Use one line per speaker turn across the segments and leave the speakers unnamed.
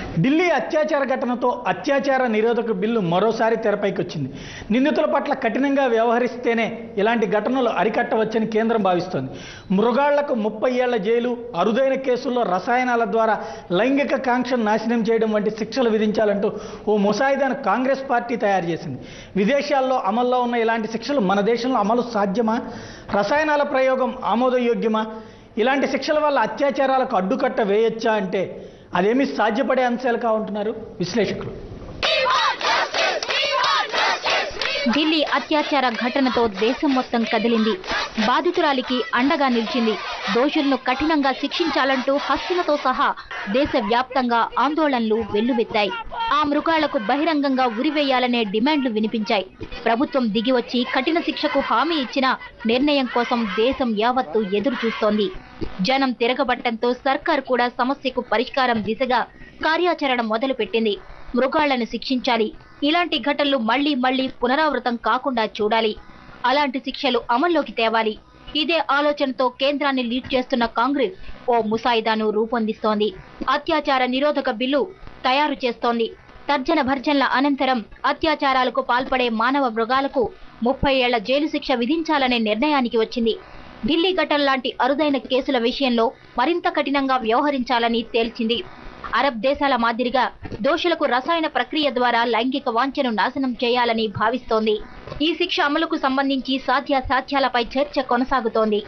ఢిల్లీ అత్యాచార ఘటనతో అత్యాచార నిరోధక బిల్లు మరోసారి తెరపైకి వచ్చింది నిందితుల పట్ల కఠినంగా వ్యవహరిస్తేనే ఇలాంటి ఘటనలు అరికట్టవచ్చని కేంద్రం భావిస్తోంది మృగాళ్లకు ముప్పై ఏళ్ల జైలు అరుదైన కేసుల్లో రసాయనాల ద్వారా లైంగిక కాంక్షను నాశనం చేయడం వంటి శిక్షలు విధించాలంటూ ఓ ముసాయిదాను కాంగ్రెస్ పార్టీ తయారు చేసింది విదేశాల్లో అమల్లో ఉన్న ఇలాంటి శిక్షలు మన దేశంలో అమలు సాధ్యమా రసాయనాల ప్రయోగం ఆమోదయోగ్యమా ఇలాంటి శిక్షల వల్ల అత్యాచారాలకు అడ్డుకట్ట వేయొచ్చా అంటే అదేమీ సాధ్యపడే అంశాలు కావుంటున్నారు విశ్లేషకులు
ఢిల్లీ అత్యాచార ఘటనతో దేశం మొత్తం కదిలింది బాధితురాలికి అండగా నిలిచింది దోషులను కఠినంగా శిక్షించాలంటూ హస్తులతో సహా దేశవ్యాప్తంగా ఆందోళనలు వెల్లువెత్తాయి ఆ మృగాళ్లకు బహిరంగంగా ఉరివేయాలనే డిమాండ్లు వినిపించాయి ప్రభుత్వం దిగివచ్చి కఠిన శిక్షకు హామీ ఇచ్చిన నిర్ణయం కోసం దేశం యావత్తు ఎదురు చూస్తోంది జనం తిరగబట్టంతో సర్కార్ కూడా సమస్యకు పరిష్కారం దిశగా కార్యాచరణ మొదలుపెట్టింది మృగాళ్లను శిక్షించాలి ఇలాంటి ఘటనలు మళ్లీ మళ్లీ పునరావృతం కాకుండా చూడాలి అలాంటి శిక్షలు అమల్లోకి తేవాలి ఇదే ఆలోచనతో కేంద్రాన్ని లీడ్ చేస్తున్న కాంగ్రెస్ ఓ ముసాయిదాను రూపొందిస్తోంది అత్యాచార నిరోధక బిల్లు తయారు చేస్తోంది తర్జన భర్జనల అనంతరం అత్యాచారాలకు పాల్పడే మానవ మృగాలకు ముప్పై ఏళ్ల జైలు శిక్ష విధించాలనే నిర్ణయానికి వచ్చింది ఢిల్లీ ఘటన లాంటి అరుదైన కేసుల విషయంలో మరింత కఠినంగా వ్యవహరించాలని తేల్చింది అరబ్ దేశాల మాదిరిగా దోషులకు రసాయన ప్రక్రియ ద్వారా లైంగిక వాంఛను నాశనం చేయాలని భావిస్తోంది ఈ శిక్ష అమలుకు సంబంధించి సాధ్యాసాధ్యాలపై చర్చ కొనసాగుతోంది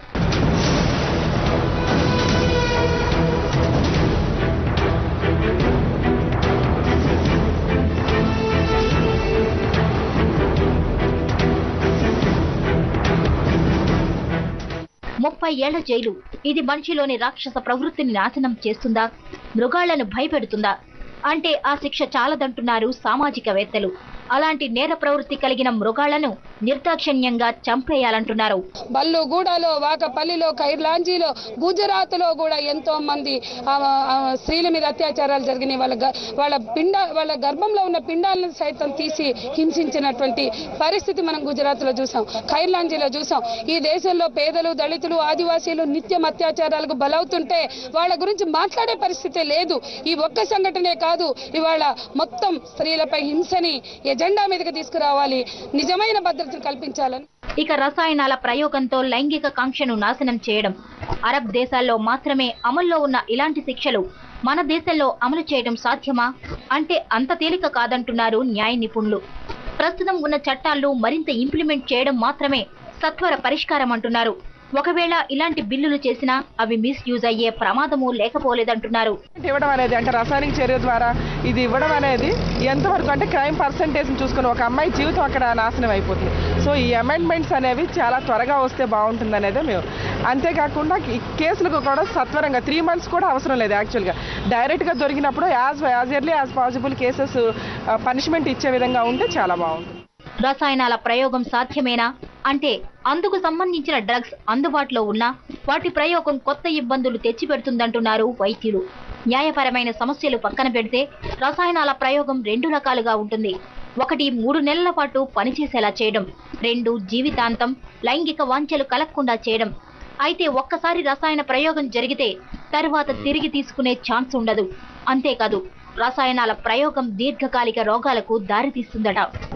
ముప్పై ఏళ్ల జైలు ఇది మనిషిలోని రాక్షస ప్రవృత్తిని నాశనం చేస్తుందా మృగాళ్లను భయపెడుతుందా అంటే ఆ శిక్ష చాలదంటున్నారు సామాజికవేత్తలు అలాంటి నేర ప్రవృత్తి కలిగిన మృగాళ్లను నిర్దాక్షిణ్యంగా చంపేయాలంటున్నారు
బల్లు గూడలో వాకపల్లిలో కైర్లాంజీలో గుజరాత్లో కూడా ఎంతో మంది ఆ, ఆ, స్త్రీల మీద అత్యాచారాలు జరిగినాయి వాళ్ళ గ- వాళ్ళ పిండ వాళ్ళ గర్భంలో ఉన్న పిండాలను సైతం తీసి హింసించినటువంటి పరిస్థితి మనం గుజరాత్లో చూసాం ఖైర్లాంజీలో చూసాం ఈ దేశంలో పేదలు దళితులు ఆదివాసీలు నిత్యం అత్యాచారాలకు బలవుతుంటే వాళ్ళ గురించి మాట్లాడే పరిస్థితే లేదు ఈ ఒక్క సంఘటనే కాదు ఇవాళ మొత్తం స్త్రీలపై హింసని ఎజెండా మీదకి తీసుకురావాలి నిజమైన భద్రతను కల్పించాలని
ఇక రసాయనాల ప్రయోగంతో లైంగిక కాంక్షను నాశనం చేయడం అరబ్ దేశాల్లో మాత్రమే అమల్లో ఉన్న ఇలాంటి శిక్షలు మన దేశంలో అమలు చేయడం సాధ్యమా అంటే అంత తేలిక కాదంటున్నారు న్యాయ నిపుణులు ప్రస్తుతం ఉన్న చట్టాలను మరింత ఇంప్లిమెంట్ చేయడం మాత్రమే సత్వర పరిష్కారం అంటున్నారు ఒకవేళ ఇలాంటి బిల్లులు చేసినా అవి మిస్యూజ్ అయ్యే ప్రమాదము లేకపోలేదంటున్నారు
ఇవ్వడం అనేది అంటే రసాయనిక చర్య ద్వారా ఇది ఇవ్వడం అనేది ఎంతవరకు అంటే క్రైమ్ పర్సంటేజ్ చూసుకుని ఒక అమ్మాయి జీవితం అక్కడ నాశనం అయిపోతుంది సో ఈ అమెండ్మెంట్స్ అనేవి చాలా త్వరగా వస్తే బాగుంటుంది అనేది మేము అంతేకాకుండా ఈ కేసులకు కూడా సత్వరంగా త్రీ మంత్స్ కూడా అవసరం లేదు యాక్చువల్గా డైరెక్ట్గా దొరికినప్పుడు as as early as possible cases punishment ఇచ్చే విధంగా ఉంటే చాలా బాగుంటుంది
రసాయనాల ప్రయోగం సాధ్యమేనా అంటే అందుకు సంబంధించిన డ్రగ్స్ అందుబాటులో ఉన్నా వాటి ప్రయోగం కొత్త ఇబ్బందులు తెచ్చిపెడుతుందంటున్నారు వైద్యులు న్యాయపరమైన సమస్యలు పక్కన పెడితే రసాయనాల ప్రయోగం రెండు రకాలుగా ఉంటుంది ఒకటి మూడు నెలల పాటు పనిచేసేలా చేయడం రెండు జీవితాంతం లైంగిక వాంఛలు కలగకుండా చేయడం అయితే ఒక్కసారి రసాయన ప్రయోగం జరిగితే తర్వాత తిరిగి తీసుకునే ఛాన్స్ ఉండదు అంతేకాదు రసాయనాల ప్రయోగం దీర్ఘకాలిక రోగాలకు దారితీస్తుందట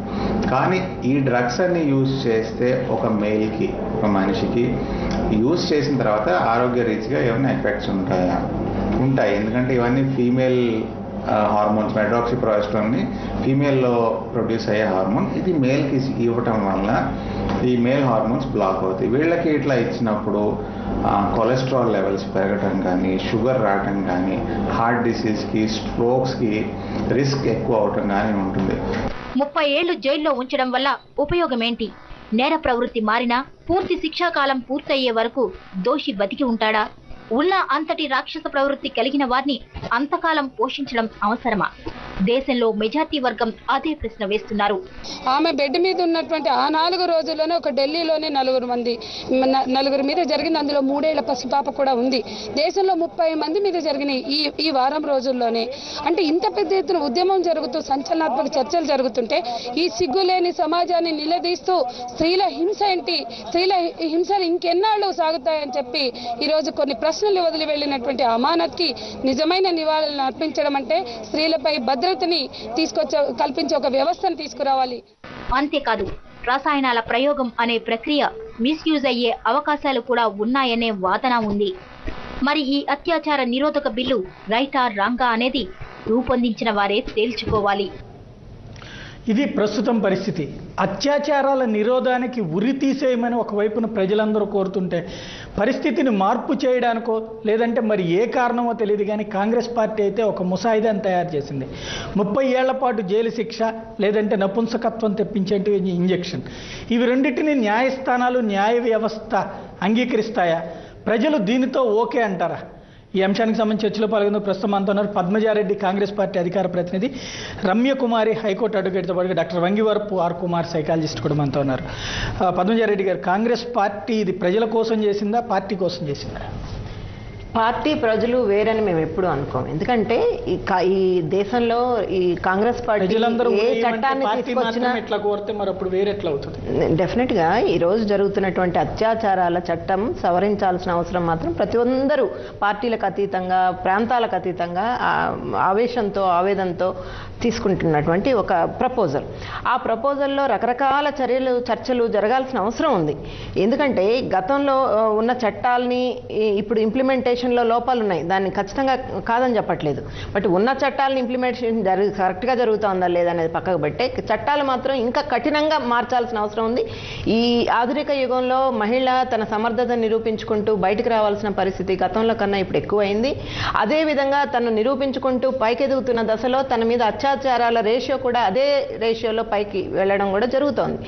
కానీ ఈ డ్రగ్స్ అన్ని యూజ్ చేస్తే ఒక మేల్కి ఒక మనిషికి యూజ్ చేసిన తర్వాత ఆరోగ్య రీతిగా ఏమైనా ఎఫెక్ట్స్ ఉంటాయా ఉంటాయి ఎందుకంటే ఇవన్నీ ఫీమేల్ హార్మోన్స్ మెడ్రాక్సిప్రాస్ట్రాన్ని ఫీమేల్లో ప్రొడ్యూస్ అయ్యే హార్మోన్ ఇది మేల్కి ఇవ్వటం వల్ల ఈ మేల్ హార్మోన్స్ బ్లాక్ అవుతాయి వీళ్ళకి ఇట్లా ఇచ్చినప్పుడు కొలెస్ట్రాల్ లెవెల్స్ పెరగటం కానీ షుగర్ రావటం కానీ హార్ట్ డిసీజ్కి స్ట్రోక్స్కి రిస్క్ ఎక్కువ అవటం కానీ ఉంటుంది
ముప్పై ఏళ్లు జైల్లో ఉంచడం వల్ల ఉపయోగమేంటి నేర ప్రవృత్తి మారినా పూర్తి శిక్షాకాలం పూర్తయ్యే వరకు దోషి బతికి ఉంటాడా ఉన్న అంతటి రాక్షస ప్రవృత్తి కలిగిన వారిని అంతకాలం పోషించడం అవసరమా దేశంలో మెజార్టీ వర్గం అదే ప్రశ్న వేస్తున్నారు
ఆమె బెడ్ మీద ఉన్నటువంటి ఆ నాలుగు రోజుల్లోనే ఒక ఢిల్లీలోనే నలుగురు మంది న- నలుగురు మీద జరిగింది అందులో మూడేళ్ల పసిపాప కూడా ఉంది దేశంలో ముప్పై మంది మీద జరిగిన ఈ ఈ వారం రోజుల్లోనే అంటే ఇంత పెద్ద ఎత్తున ఉద్యమం జరుగుతూ సంచలనాత్మక చర్చలు జరుగుతుంటే ఈ సిగ్గులేని సమాజాన్ని నిలదీస్తూ స్త్రీల హింస ఏంటి స్త్రీల హి- హింసలు ఇంకెన్నాళ్ళు సాగుతాయని చెప్పి ఈ రోజు కొన్ని ప్రశ్నలు వదిలి వెళ్ళినటువంటి అమానత్కి నిజమైన నివాళులను అర్పించడం అంటే స్త్రీలపై భద్రతని తీసుకొచ్చే కల్పించే ఒక వ్యవస్థను తీసుకురావాలి
అంతేకాదు రసాయనాల ప్రయోగం అనే ప్రక్రియ మిస్యూజ్ అయ్యే అవకాశాలు కూడా ఉన్నాయనే వాదన ఉంది మరి ఈ అత్యాచార నిరోధక బిల్లు రైటా రాంగా అనేది రూపొందించిన వారే తేల్చుకోవాలి
ఇది ప్రస్తుతం పరిస్థితి అత్యాచారాల నిరోధానికి ఉరి తీసేయమని ఒకవైపున ప్రజలందరూ కోరుతుంటే పరిస్థితిని మార్పు చేయడానికో లేదంటే మరి ఏ కారణమో తెలియదు కానీ కాంగ్రెస్ పార్టీ అయితే ఒక ముసాయిదాన్ని తయారు చేసింది ముప్పై ఏళ్ల పాటు జైలు శిక్ష లేదంటే నపుంసకత్వం తెప్పించేటి ఇంజెక్షన్ ఇవి రెండింటిని న్యాయస్థానాలు న్యాయ వ్యవస్థ అంగీకరిస్తాయా ప్రజలు దీనితో ఓకే అంటారా ఈ అంశానికి సంబంధించి చర్చలో పాల్గొన్న ప్రస్తుతం మనతో ఉన్నారు పద్మజారెడ్డి కాంగ్రెస్ పార్టీ అధికార ప్రతినిధి రమ్య కుమారి హైకోర్టు అడ్వకేట్తో పాటుగా doctor Vangivarapu R Kumar psychologist కూడా మనతో ఉన్నారు ఆ, పద్మజారెడ్డి గారు కాంగ్రెస్ పార్టీ ఇది ప్రజల కోసం చేసిందా పార్టీ కోసం చేసిందా
పార్టీ ప్రజలు వేరని మేము ఎప్పుడు అనుకోం ఎందుకంటే ఈ కా- ఈ దేశంలో ఈ కాంగ్రెస్ పార్టీ
ప్రజలందరూ
ఏ
ఉదయం అంటే
చట్టాన్ని
పార్టీ
తీసుకొచ్చినా
మాత్రం ఇట్లా కోరితే మరి అప్పుడు వేరెట్లా అవుతుంది
డెఫినెట్ గా ఈ రోజు జరుగుతున్నటువంటి అత్యాచారాల చట్టం సవరించాల్సిన అవసరం మాత్రం ప్రతి ఒందరూ పార్టీలకు అతీతంగా ప్రాంతాలకు అతీతంగా ఆ ఆవేశంతో ఆవేదనతో తీసుకుంటున్నటువంటి ఒక ప్రపోజల్ ఆ ప్రపోజల్లో రకరకాల చర్యలు చర్చలు జరగాల్సిన అవసరం ఉంది ఎందుకంటే గతంలో ఆ, ఉన్న చట్టాలని ఈ- ఇప్పుడు ఇంప్లిమెంటేషన్లో లోపాలు ఉన్నాయి దాన్ని ఖచ్చితంగా కాదని చెప్పట్లేదు బట్ ఉన్న చట్టాలను ఇంప్లిమెంటేషన్ జరుగు కరెక్ట్గా జరుగుతుందా లేదా అనేది పక్కకు పెట్టే చట్టాలు మాత్రం ఇంకా కఠినంగా మార్చాల్సిన అవసరం ఉంది ఈ ఆధునిక యుగంలో మహిళ తన సమర్థత నిరూపించుకుంటూ బయటకు రావాల్సిన పరిస్థితి గతంలో కన్నా ఇప్పుడు ఎక్కువైంది అదేవిధంగా తను నిరూపించుకుంటూ పైకెదుగుతున్న దశలో తన మీద అత్యాచారాల రేషియో కూడా అదే రేషియోలో పైకి వెళ్ళడం కూడా జరుగుతోంది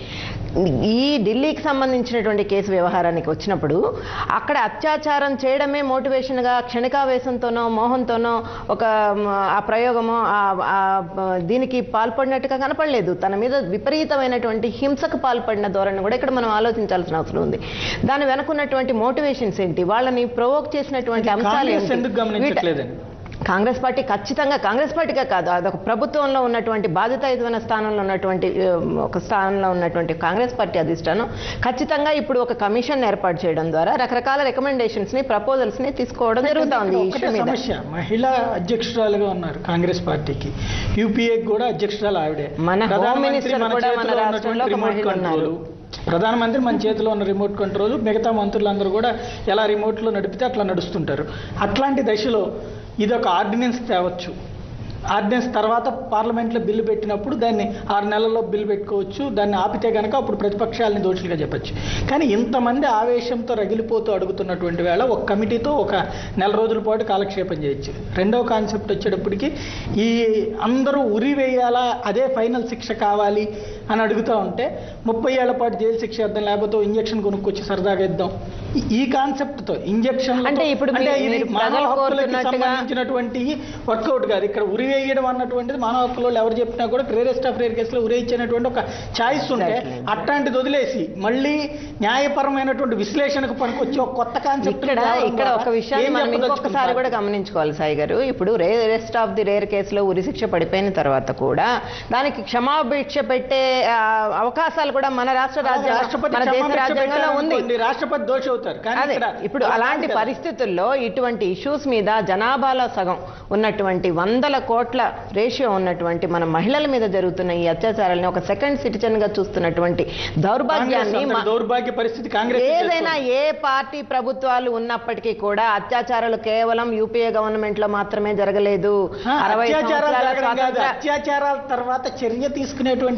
ఈ ఢిల్లీకి సంబంధించినటువంటి కేసు వ్యవహారానికి వచ్చినప్పుడు అక్కడ అత్యాచారం చేయడమే మోటివేషన్గా క్షణికావేశంతోనో మోహంతోనో ఒక మ, ఆ ప్రయోగమో ఆ- ఆ దీనికి పాల్పడినట్టుగా కనపడలేదు తన మీద విపరీతమైనటువంటి హింసకు పాల్పడిన ధోరణి కూడా ఇక్కడ మనం ఆలోచించాల్సిన అవసరం ఉంది దాని వెనకున్నటువంటి మోటివేషన్స్ ఏంటి వాళ్ళని ప్రొవోక్ చేసినటువంటి అంశాలు
కాంగ్రెస్
ఏంటి?
ఎందుకు
వీట-
గమనించట్లేదని
కాంగ్రెస్ పార్టీ ఖచ్చితంగా కాంగ్రెస్ పార్టీకే కాదు అదొక ప్రభుత్వంలో ఉన్నటువంటి బాధ్యతాయుతమైన స్థానంలో ఉన్నటువంటి ఆ, ఒక స్థానంలో ఉన్నటువంటి కాంగ్రెస్ పార్టీ అధిష్టానం ఖచ్చితంగా ఇప్పుడు ఒక కమిషన్ ఏర్పాటు చేయడం ద్వారా రకరకాల రికమెండేషన్స్ ని ప్రపోజల్స్ ని తీసుకోవడం జరుగుతోంది ఈ
ఒకటే
ఇష్యూ మీద
సమస్య మహిళా అధ్యక్షురాలుగా ఉన్నారు కాంగ్రెస్ పార్టీకి యూపీఏకి కూడా అధ్యక్షురాలు ఆవిడే
మన హోమ్
ప్రధానమంత్రి
మినిస్టర్
మన
కూడా మన
చేతిలో
రాష్ట్రంలో
ఉన్నటువంటి
ఒక
రిమోట్
మహిళ ఉన్నారు.
కంట్రోల్ ప్రధానమంత్రి మన చేతిలో ఉన్న రిమోట్ కంట్రోల్ మిగతా మంత్రులందరూ కూడా ఎలా రిమోట్లో నడిపితే అట్లా నడుస్తుంటారు అట్లాంటి దశలో ఇది ఒక ఆర్డినెన్స్ తేవచ్చు ఆర్డినెన్స్ తర్వాత పార్లమెంట్లో బిల్లు పెట్టినప్పుడు దాన్ని ఆరు నెలల్లో బిల్లు పెట్టుకోవచ్చు దాన్ని ఆపితే కనుక అప్పుడు ప్రతిపక్షాలని దోషులుగా చెప్పచ్చు కానీ ఇంతమంది ఆవేశంతో రగిలిపోతూ అడుగుతున్నటువంటి వేళ ఒక కమిటీతో ఒక నెల రోజుల పాటు కాలక్షేపం చేయొచ్చు రెండవ కాన్సెప్ట్ వచ్చేటప్పటికి ఈ అందరూ ఉరి వేయాలా అదే ఫైనల్ శిక్ష కావాలి అని అడుగుతూ ఉంటే ముప్పై ఏళ్ల పాటు జైలు శిక్ష ఇద్దాం లేకపోతే ఇంజక్షన్ కొనుక్కొచ్చి సరదాగా ఇద్దాం ఈ- ఈ కాన్సెప్ట్తో ఇంజక్షన్
అంటే ఇప్పుడు మీ-
ఇది
మీ
మానవ
ప్రజలు
హక్కులకి
కోరుతున్నట్టుగా-
సంబంధించినటువంటి వర్కౌట్ కాదు ఇక్కడ ఉరి వేయడం అన్నటువంటిది మానవ హక్కుల వాళ్ళు ఎవరు చెప్పినా కూడా రేరెస్ట్ ఆఫ్ రేర్ కేసులో ఉరి ఇచ్చేటువంటి ఒక ఛాయిస్ ఉంటే
Exactly.
అట్లాంటిది వదిలేసి మళ్ళీ న్యాయపరమైనటువంటి విశ్లేషణకు పనికొచ్చి ఒక కొత్త కాన్సెప్ట్
ఇక్కడ ఇక్కడ ఒక విషయాన్ని మనం ఇంకొకసారి కూడా గమనించుకోవాలి సాయి గారు ఇప్పుడు రేరెస్ట్ ఆఫ్ ది రేర్ కేసులో ఉరి శిక్ష పడిపోయిన తర్వాత కూడా దానికి క్షమాభిక్ష పెట్టే ఆ, అవకాశాలు కూడా మన రాష్ట్ర రాజ్యాంగం
రాష్ట్రపతి
మన దేశ
క్షమాభిక్ష
రాజ్యాంగంలో ఉంది
పెట్టారనుకోండి, రాష్ట్రపతి దోషి అవుతారు కానీ
అదే
ఇక్కడ
ఇప్పుడు
అలా
అలాంటి
కాదు కదా.
పరిస్థితుల్లో ఇటువంటి ఇష్యూస్ మీద జనాభాలో సగం ఉన్నటువంటి వందల కోట్ల రేషియో ఉన్నటువంటి మన మహిళల మీద జరుగుతున్న ఈ అత్యాచారాలని ఒక సెకండ్ సిటిజన్ గా చూస్తున్నటువంటి
కాంగ్రెస్
దౌర్భాగ్యాన్ని
అంతటి
మా-
దౌర్భాగ్య పరిస్థితి కాంగ్రెస్
ఏదైనా ఏ పార్టీ ప్రభుత్వాలు ఉన్నప్పటికీ కూడా అత్యాచారాలు కేవలం యూపీఏ గవర్నమెంట్ లో మాత్రమే జరగలేదు
ఆ,
అరవై
అత్యాచారాలు
సంవత్సరాల
జరగడం కాదు
స్వాతంత్ర
అత్యాచారాల తర్వాత చర్య తీసుకునేటువంటి విషయంలో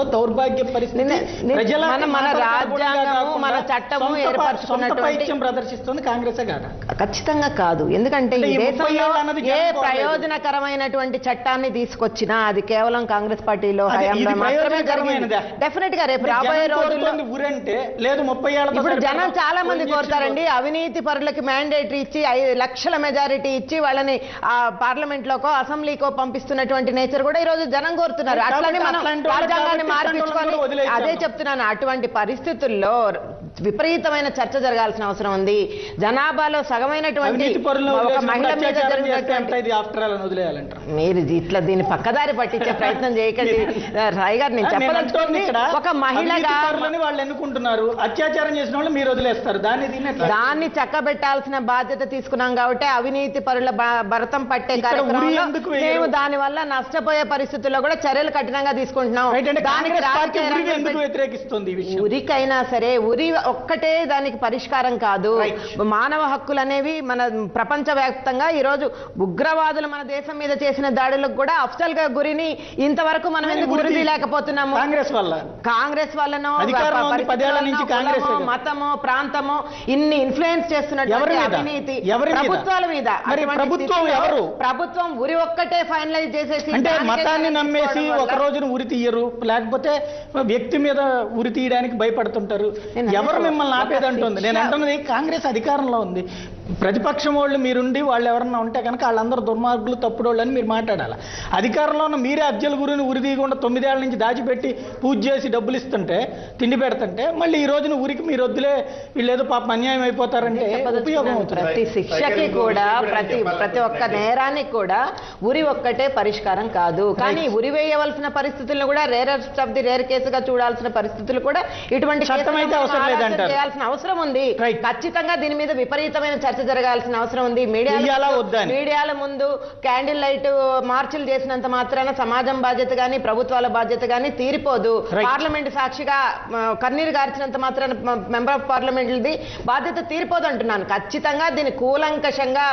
రాష్ట్రంలో దౌర్భాగ్య పరిస్థితి
నిన్న- నిన్న-
ప్రజల
మన- మన
మాటలకు
రాజ్యాంగము,
అనుగుణంగా
మన
కాకుండా
చట్టము
సొంత ప- సొంత
ఏర్పరచుకున్నటువంటి-
పైత్యం ప్రదర్శిస్తుంది కాంగ్రెసే కాదా
ఖచ్చితంగా కాదు ఎందుకంటే
అంటే
ఈ
ఈ ముప్పై
దేశంలో
ఏళ్ళు అన్నది
ఏ
జనం కోరలేదు.
ప్రయోజనకరమైనటువంటి చట్టాన్ని తీసుకొచ్చినా అది కేవలం కాంగ్రెస్ పార్టీలో
అది
హయాంలో
ఇది
మాత్రమే జరిగింది
ప్రయోజనకరమైనదా?
డెఫినెట్ గా రేపు
అంటే
రాబోయే
జనం
రోజుల్లో
కోరుతోంది ఊరంటే లేదు ముప్పై ఏళ్ళతో
ఇప్పుడు
సరిపడా
జనం చాలా మంది
ఇంజక్షన్లు.
కోరుతారండి అవినీతి పరులకి మ్యాండేటరీ ఇచ్చి ఐదు లక్షల మెజారిటీ ఇచ్చి వాళ్ళని ఆ పార్లమెంట్ లోకో అసెంబ్లీకో పంపిస్తున్నటువంటి నేచర్ కూడా ఈ రోజు జనం కోరుతున్నారు
కాబట్టి
అట్లని మనం
అట్లాంటి వాళ్ళకి
రాజ్యాంగాన్ని
కాబట్టి ఇట్లాంటి
మార్పించుకొని
వాళ్ళని కూడా వదిలేయచ్చు
అదే
అన్నాం.
చెప్తున్నాను అటువంటి పరిస్థితుల్లో విపరీతమైన చర్చ జరగాల్సిన అవసరం ఉంది జనాభాలో సగమైనటువంటి
అవినీతి పరులను
ఒక
వదిలేసినప్పుడు
మహిళ మీద
అత్యాచారం చేస్తే
జరిగినటువంటి
అంతా ఇది ఆఫ్టర్ ఆల్ అని వదిలేయాలంటారు
మీరు ఇట్లా దీన్ని పక్కదారి పట్టించే ప్రయత్నం చేయకండి రాయ్ గారు నేను
నేను అంటోంది
చెప్పదలుచుకుంది
ఇక్కడ
ఒక మహిళగా
అవినీతి పరులని వాళ్ళు ఎన్నుకుంటున్నారు అత్యాచారం చేసిన వాళ్ళు మీరు వదిలేస్తారు దాన్ని దీన్ని ఎట్లా?
దాన్ని చక్కబెట్టాల్సిన బాధ్యత తీసుకున్నాం కాబట్టి అవినీతి పరుల బ- భరతం పట్టే
ఇక్కడ ఉరి
కార్యక్రమంలో
ఎందుకు వేయరు?
మేము దాని వల్ల నష్టపోయే పరిస్థితుల్లో కూడా చర్యలు కఠినంగా తీసుకుంటున్నాం
రైట్ అంటే
దానికి
కాంగ్రెస్ పార్టీ
రాజకీయ
ఉరిని
రంగం
ఎందుకు వ్యతిరేకిస్తుంది ఈ విషయం
ఉరికైనా సరే ఉరి ఒక్కటే దానికి పరిష్కారం కాదు
Right.
మానవ హక్కులు అనేవి మన ప్రపంచ వ్యాప్తంగా ఈ రోజు ఉగ్రవాదులు మన దేశం మీద చేసిన దాడులకు కూడా అఫ్సల్ గా గురిని ఇంతవరకు మనం ఎందుకు
ఉరి
ఉరి లేకపోతున్నాము
కాంగ్రెస్ వల్ల
కాంగ్రెస్ వాళ్ళనో
అధికారంలో ఉంది పదేళ్ల
పరిస్థితులనో,
నుంచి కాంగ్రెసే
కులమో,
కదా.
మతమో ప్రాంతమో ఇన్ని ఇన్ఫ్లుయెన్స్ చేస్తున్నటువంటి
ఎవరి మీద?
అవినీతి
ఎవరి మీద?
ప్రభుత్వాల మీద
మరి
అటువంటి
ప్రభుత్వం
స్థితిలో
ఎవరు?
ప్రభుత్వం ఉరి ఒక్కటే ఫైనలైజ్ చేసేసి
అంటే
దానికే
మతాన్ని
చర్యలు
నమ్మేసి
తీసుకోవడం
ఒక
వల్ల-
రోజున ఉరి తీయరు లేకపోతే వ్యక్తి మీద ఉరి తీయడానికి భయపడుతుంటారు
నేను
ఎవరు
అనేది
మిమ్మల్ని
ఒక
ఆపేదంటుంది నేను
శిక్ష-
అంటున్నది కాంగ్రెస్ అధికారంలో ఉంది ప్రతిపక్షం వాళ్ళు మీరుండి వాళ్ళు ఎవరన్నా ఉంటే కనుక వాళ్ళందరూ దుర్మార్గులు తప్పుడోళ్ళు అని మీరు మాట్లాడాలి అధికారంలో ఉన్న మీరే అజ్జల గురిని ఉరి తీయకుండా తొమ్మిదేళ్ల నుంచి దాచిపెట్టి పూజ చేసి డబ్బులు ఇస్తుంటే తిండి పెడుతుంటే మళ్ళీ ఈ రోజున ఊరికి మీరు వద్దులే వీళ్ళు ఏదో పాపం అన్యాయం అయిపోతారంటే ఉపయోగం అవుతుంది
ప్రతి శిక్షకి కూడా ప్రతి ప్రతి ఒక్క నేరానికి కూడా ఉరి ఒక్కటే పరిష్కారం కాదు కానీ ఉరి వేయవలసిన పరిస్థితులను కూడా రేరెస్ట్ ఆఫ్ ది రేర్ కేసుగా చూడాల్సిన పరిస్థితులు కూడా ఇటువంటి
చట్టం అయితే
కేసులను
అవసరం
ఆలోచన
లేదంటారు.
చేయాల్సిన అవసరం ఉంది
Right.
ఖచ్చితంగా దీని మీద విపరీతమైన చర్చ జరగాల్సిన అవసరం ఉంది మీడియా
వెయ్యాలా వద్దా అని.
మీడియాల ముందు క్యాండిల్ లైట్ మార్చులు చేసినంత మాత్రాన సమాజం బాధ్యత గాని ప్రభుత్వాల బాధ్యత గాని తీరిపోదు
Right.
పార్లమెంట్ సాక్షిగా మ, కన్నీరు గార్చినంత మాత్రాన మెంబర్ ఆఫ్ పార్లమెంట్ది బాధ్యత తీరిపోదు అంటున్నాను ఖచ్చితంగా దీన్ని కూలంకషంగా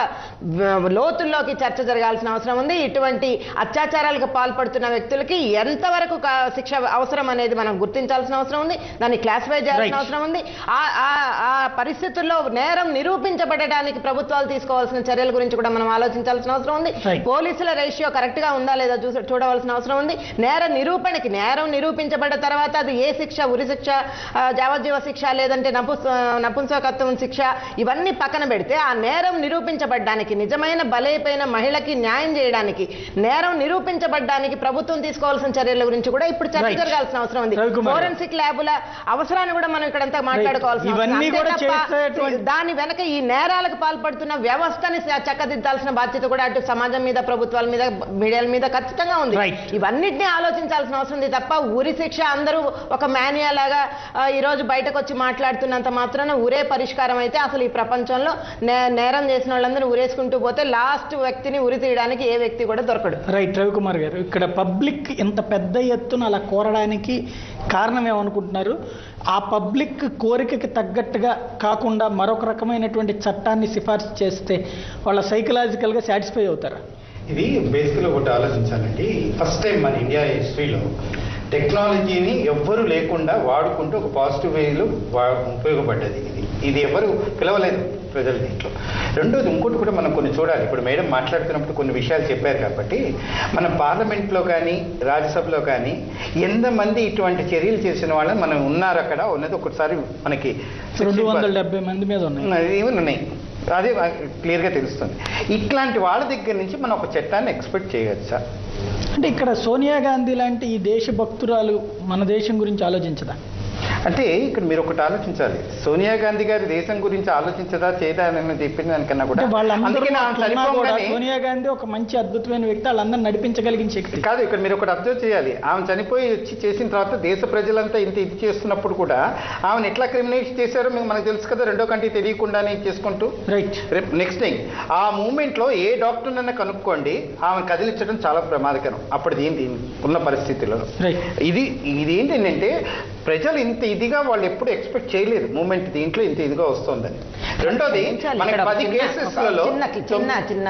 వ- లోతుల్లోకి చర్చ జరగాల్సిన అవసరం ఉంది ఇటువంటి అత్యాచారాలకు పాల్పడుతున్న వ్యక్తులకి ఎంతవరకు క- శిక్ష అవసరం అనేది మనం గుర్తించాల్సిన అవసరం ఉంది దాన్ని క్లాసిఫై చేయాల్సిన
Right.
అవసరం ఉంది ఆ- ఆ- ఆ పరిస్థితుల్లో నేరం నిరూపించబడటానికి ప్రభుత్వాలు తీసుకోవాల్సిన చర్యల గురించి కూడా మనం ఆలోచించాల్సిన అవసరం ఉంది
Right.
పోలీసుల రేషియో కరెక్ట్ గా ఉందా లేదా చూస చూడవలసిన అవసరం ఉంది నేర నిరూపణకి నేరం నిరూపించబడ్డ తర్వాత అది ఏ శిక్ష ఉరి శిక్ష ఆ, యావజ్జీవ శిక్ష లేదంటే నపు నపుంసకత్వం శిక్ష ఇవన్నీ పక్కన పెడితే ఆ నేరం నిరూపించబడ్డానికి నిజమైన బలైపోయిన మహిళకి న్యాయం చేయడానికి నేరం నిరూపించబడ్డానికి ప్రభుత్వం తీసుకోవాల్సిన చర్యల గురించి కూడా ఇప్పుడు చర్చ
Right.
జరగాల్సిన అవసరం ఉంది
రవికుమార్.
ఫోరెన్సిక్ ల్యాబుల అవసరాన్ని కూడా మనం ఇక్కడంతా మాట్లాడుకోవాల్సిన అవసరం.
ఇవన్నీ
అంతే
కూడా
తప్ప
చేసేటువంటి-
దాని వెనక ఈ నేరాలకు పాల్పడుతున్న వ్యవస్థని చ- చక్కదిద్దాల్సిన బాధ్యత కూడా అటు సమాజం మీద ప్రభుత్వాల మీద మీడియాల మీద ఖచ్చితంగా ఉంది
Right.
ఇవన్నిటిని ఆలోచించాల్సిన అవసరం ఉంది తప్ప ఉరి శిక్ష అందరూ ఒక మాన్యా లాగా ఆ, ఈ రోజు బయటకు వచ్చి మాట్లాడుతున్నంత మాత్రాన ఉరే పరిష్కారం అయితే అసలు ఈ ప్రపంచంలో నే- నేరం చేసిన వాళ్ళందరూ ఉరేసుకుంటూ పోతే లాస్ట్ వ్యక్తిని ఉరి తీయడానికి ఏ వ్యక్తి కూడా దొరకడు
రైట్ రవికుమార్ గారు ఇక్కడ పబ్లిక్ ఇంత పెద్ద ఎత్తున అలా కోరడానికి కారణం ఏమనుకుంటున్నారు ఆ పబ్లిక్ కోరికకి తగ్గట్టుగా కాకుండా మరొక రకమైనటువంటి చట్టాన్ని సిఫార్సు చేస్తే వాళ్ళ సైకలాజికల్గా సాటిస్ఫై అవుతారా
ఇది బేసిక్గా ఒకటి ఆలోచించాలండి ఫస్ట్ టైం మన ఇండియా హిస్టరీలో టెక్నాలజీని ఎవ్వరు లేకుండా వాడుకుంటూ ఒక పాజిటివ్ వేలో వా ఉపయోగపడ్డది ఇది ఇది ఎవరు పిలవలేదు ప్రజలు దీంట్లో రెండోది ఇంకోటి కూడా మనం కొన్ని చూడాలి ఇప్పుడు మేడం మాట్లాడుతున్నప్పుడు కొన్ని విషయాలు చెప్పారు కాబట్టి మన పార్లమెంట్లో కానీ రాజ్యసభలో కానీ ఎంతమంది ఇటువంటి చర్యలు చేసిన వాళ్ళని మనం ఉన్నారు అక్కడ ఉన్నది ఒకసారి మనకి
రెండు వందల డెబ్బై మంది మీద ఉన్నాయి
ఏమి ఉన్నాయి అదే క్లియర్గా తెలుస్తుంది ఇట్లాంటి వాళ్ళ దగ్గర నుంచి మనం ఒక చట్టాన్ని ఎక్స్పెక్ట్ చేయవచ్చా
అంటే ఇక్కడ సోనియా గాంధీ లాంటి ఈ దేశ భక్తురాలు మన దేశం గురించి ఆలోచించదా
అంటే ఇక్కడ మీరు ఒకటి ఆలోచించాలి సోనియా గాంధీ గారి దేశం గురించి ఆలోచించదా చేయదా అని చెప్పిన దానికన్నా కూడా
అంటే వాళ్ళందరూ
అందుకే ఆమె
అట్లున్నా కూడా
చనిపోగానే-
సోనియా గాంధీ ఒక మంచి అద్భుతమైన వ్యక్తి వాళ్ళందరూ నడిపించగలిగిన శక్తి
కాదు ఇక్కడ మీరు ఒకటి అబ్జర్వ్ చేయాలి ఆమె చనిపోయి వచ్చి చేసిన తర్వాత దేశ ప్రజలంతా ఇంత ఇది చేస్తున్నప్పుడు కూడా ఆమెను ఎట్లా క్రిమినేట్ చేశారో మీకు మనకు తెలుసు కదా రెండో కంటి తెలియకుండానే చేసుకుంటూ
రైట్
రేపు నెక్స్ట్ థింగ్ ఆ మూమెంట్లో ఏ డాక్టర్ అన్న కనుక్కోండి ఆమె కదిలించడం చాలా ప్రమాదకరం అప్పుడు ఏంటి ఉన్న పరిస్థితుల్లో
రైట్
ఇది ఇది ఏంటంటే ప్రజలు ఇంత ఇదిగా వాళ్ళు ఎప్పుడు ఎక్స్పెక్ట్ చేయలేదు మూమెంట్ దీంట్లో ఇంత ఇదిగా వస్తుందని రెండోది
కదిలించాలి.
మనకి
ఇక్కడ
పది
చిన్న-
కేసెస్లలో
చిన్న చిన్న చిన్న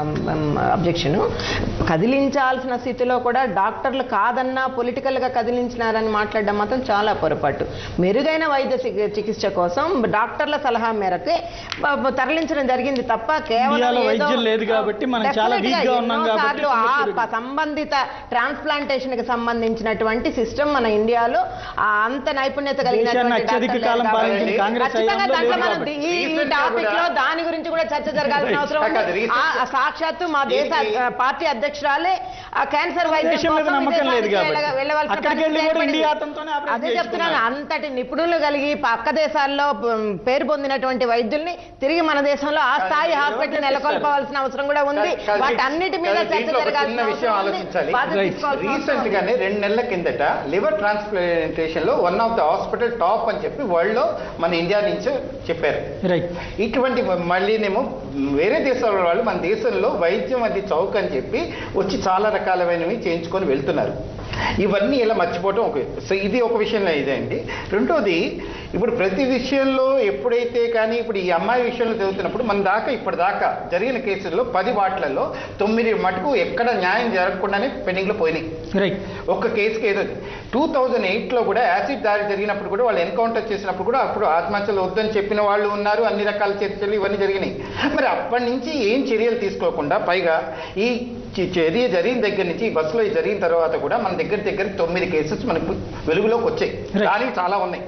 అబ్జెక్షన్ కదిలించాల్సిన స్థితిలో కూడా డాక్టర్లు కాదన్నా పొలిటికల్ గా కదిలించినారని మాట్లాడడం మాత్రం చాలా పొరపాటు మెరుగైన వైద్య చి- చికిత్స కోసం డాక్టర్ల సలహా మేరకు బ- బ- తరలించడం జరిగింది తప్ప కేవలం
ఇండియాలో
ఏదో-
వైద్యం లేదు కాబట్టి మనం చాలా
Definitely
weak గా
గా
ఉన్నాం
ఎన్నోసార్లు
కాబట్టి
ఆ
చిన్న
ప- సంబంధిత ట్రాన్స్ప్లాంటేషన్ కి సంబంధించినటువంటి సిస్టమ్ మన ఇండియాలో ఆ అంత నైపుణ్యత
దేశాన్ని
కలిగినటువంటి
అత్యధిక
డాక్టర్లు
కాలం
కాబట్టి
పాలించిన కాంగ్రెస్
ఖచ్చితంగా
హయాంలో
దాంట్లో
లేదు
మనం
కాబట్టి.
ఈ- ఈ
Recent గా
టాపిక్ లో
కూడా-
దాని గురించి కూడా చర్చ జరగాల్సిన అవసరం ఉంది
కాదు, recent
ఆ- ఆ సాక్షాత్తు మా దేశ
దీనికి-
ఆ, పార్టీ అధ్యక్షురాలే ఆ క్యాన్సర్ వైద్యం
దేశం మీద
కోసం
నమ్మకం లేదు
విదేశానికి
కాబట్టి.
వెళ్ళ- వెళ్ళవలసిన
అక్కడికి వెళ్ళి
పరిస్థితి
కూడా
ఏర్పడింది.
ఇండియా అతనితోనే ఆపరేషన్
అదే చెప్తున్నాను
చేయించుకున్నారు.
అంతటి నిపుణులు కలిగి పక్క దేశాల్లో ప- పేరు పొందినటువంటి వైద్యుల్ని తిరిగి మన దేశంలో ఆ స్థాయి
కానీ
హాస్పిటల్
ఎవరు
నెలకొల్పవలసిన అవసరం కూడా ఉంది
కాదు, కాదు,
వాటన్నిటి మీద
కాదు,
చర్చ
దీంట్లో ఒక
జరగాల్సిన
చిన్న విషయం
అవసరం ఉంది.
ఆలోచించాలి.
బాధ్యత
Right.
తీసుకోవాల్సిన అవసరం
రీసెంట్
ఉంది.
గానే రెండు నెలల కిందట లివర్ ట్రాన్స్ప్లాంటేషన్ లో one of the hospital top అని చెప్పి వరల్డ్ లో మన ఇండియా నుంచి చెప్పారు
రైట్
ఇటువంటి మళ్ళీనేమో వేరే దేశాల వాళ్ళు మన దేశంలో వైద్యం అది చౌక అని చెప్పి వచ్చి చాలా రకాలమైనవి చేయించుకొని వెళ్తున్నారు ఇవన్నీ ఇలా మర్చిపోవటం ఒక సో ఇది ఒక విషయంలో ఇదే అండి రెండోది ఇప్పుడు ప్రతి విషయంలో ఎప్పుడైతే కానీ ఇప్పుడు ఈ అమ్మాయి విషయంలో చదువుతున్నప్పుడు మన దాకా ఇప్పటిదాకా జరిగిన కేసుల్లో పది వాటిలలో తొమ్మిది మటుకు ఎక్కడ న్యాయం జరగకుండానే పెండింగ్లో పోయినాయి
రైట్
ఒక్క కేసుకి ఏదో టూ థౌజండ్ ఎయిట్లో కూడా యాసిడ్ దాడి జరిగినప్పుడు కూడా వాళ్ళు ఎన్కౌంటర్ చేసినప్పుడు కూడా అప్పుడు ఆత్మహత్యలు వద్దని చెప్పిన వాళ్ళు ఉన్నారు అన్ని రకాల చర్చలు ఇవన్నీ జరిగినాయి మరి అప్పటి నుంచి ఏం చర్యలు తీసుకోకుండా పైగా ఈ చి- చర్య జరిగిన దగ్గర నుంచి ఈ బస్సులో ఇది జరిగిన తర్వాత కూడా మన దగ్గర దగ్గర తొమ్మిది కేసెస్ మనకు వెలుగులోకి వచ్చాయి
Right.
దానికి చాలా ఉన్నాయి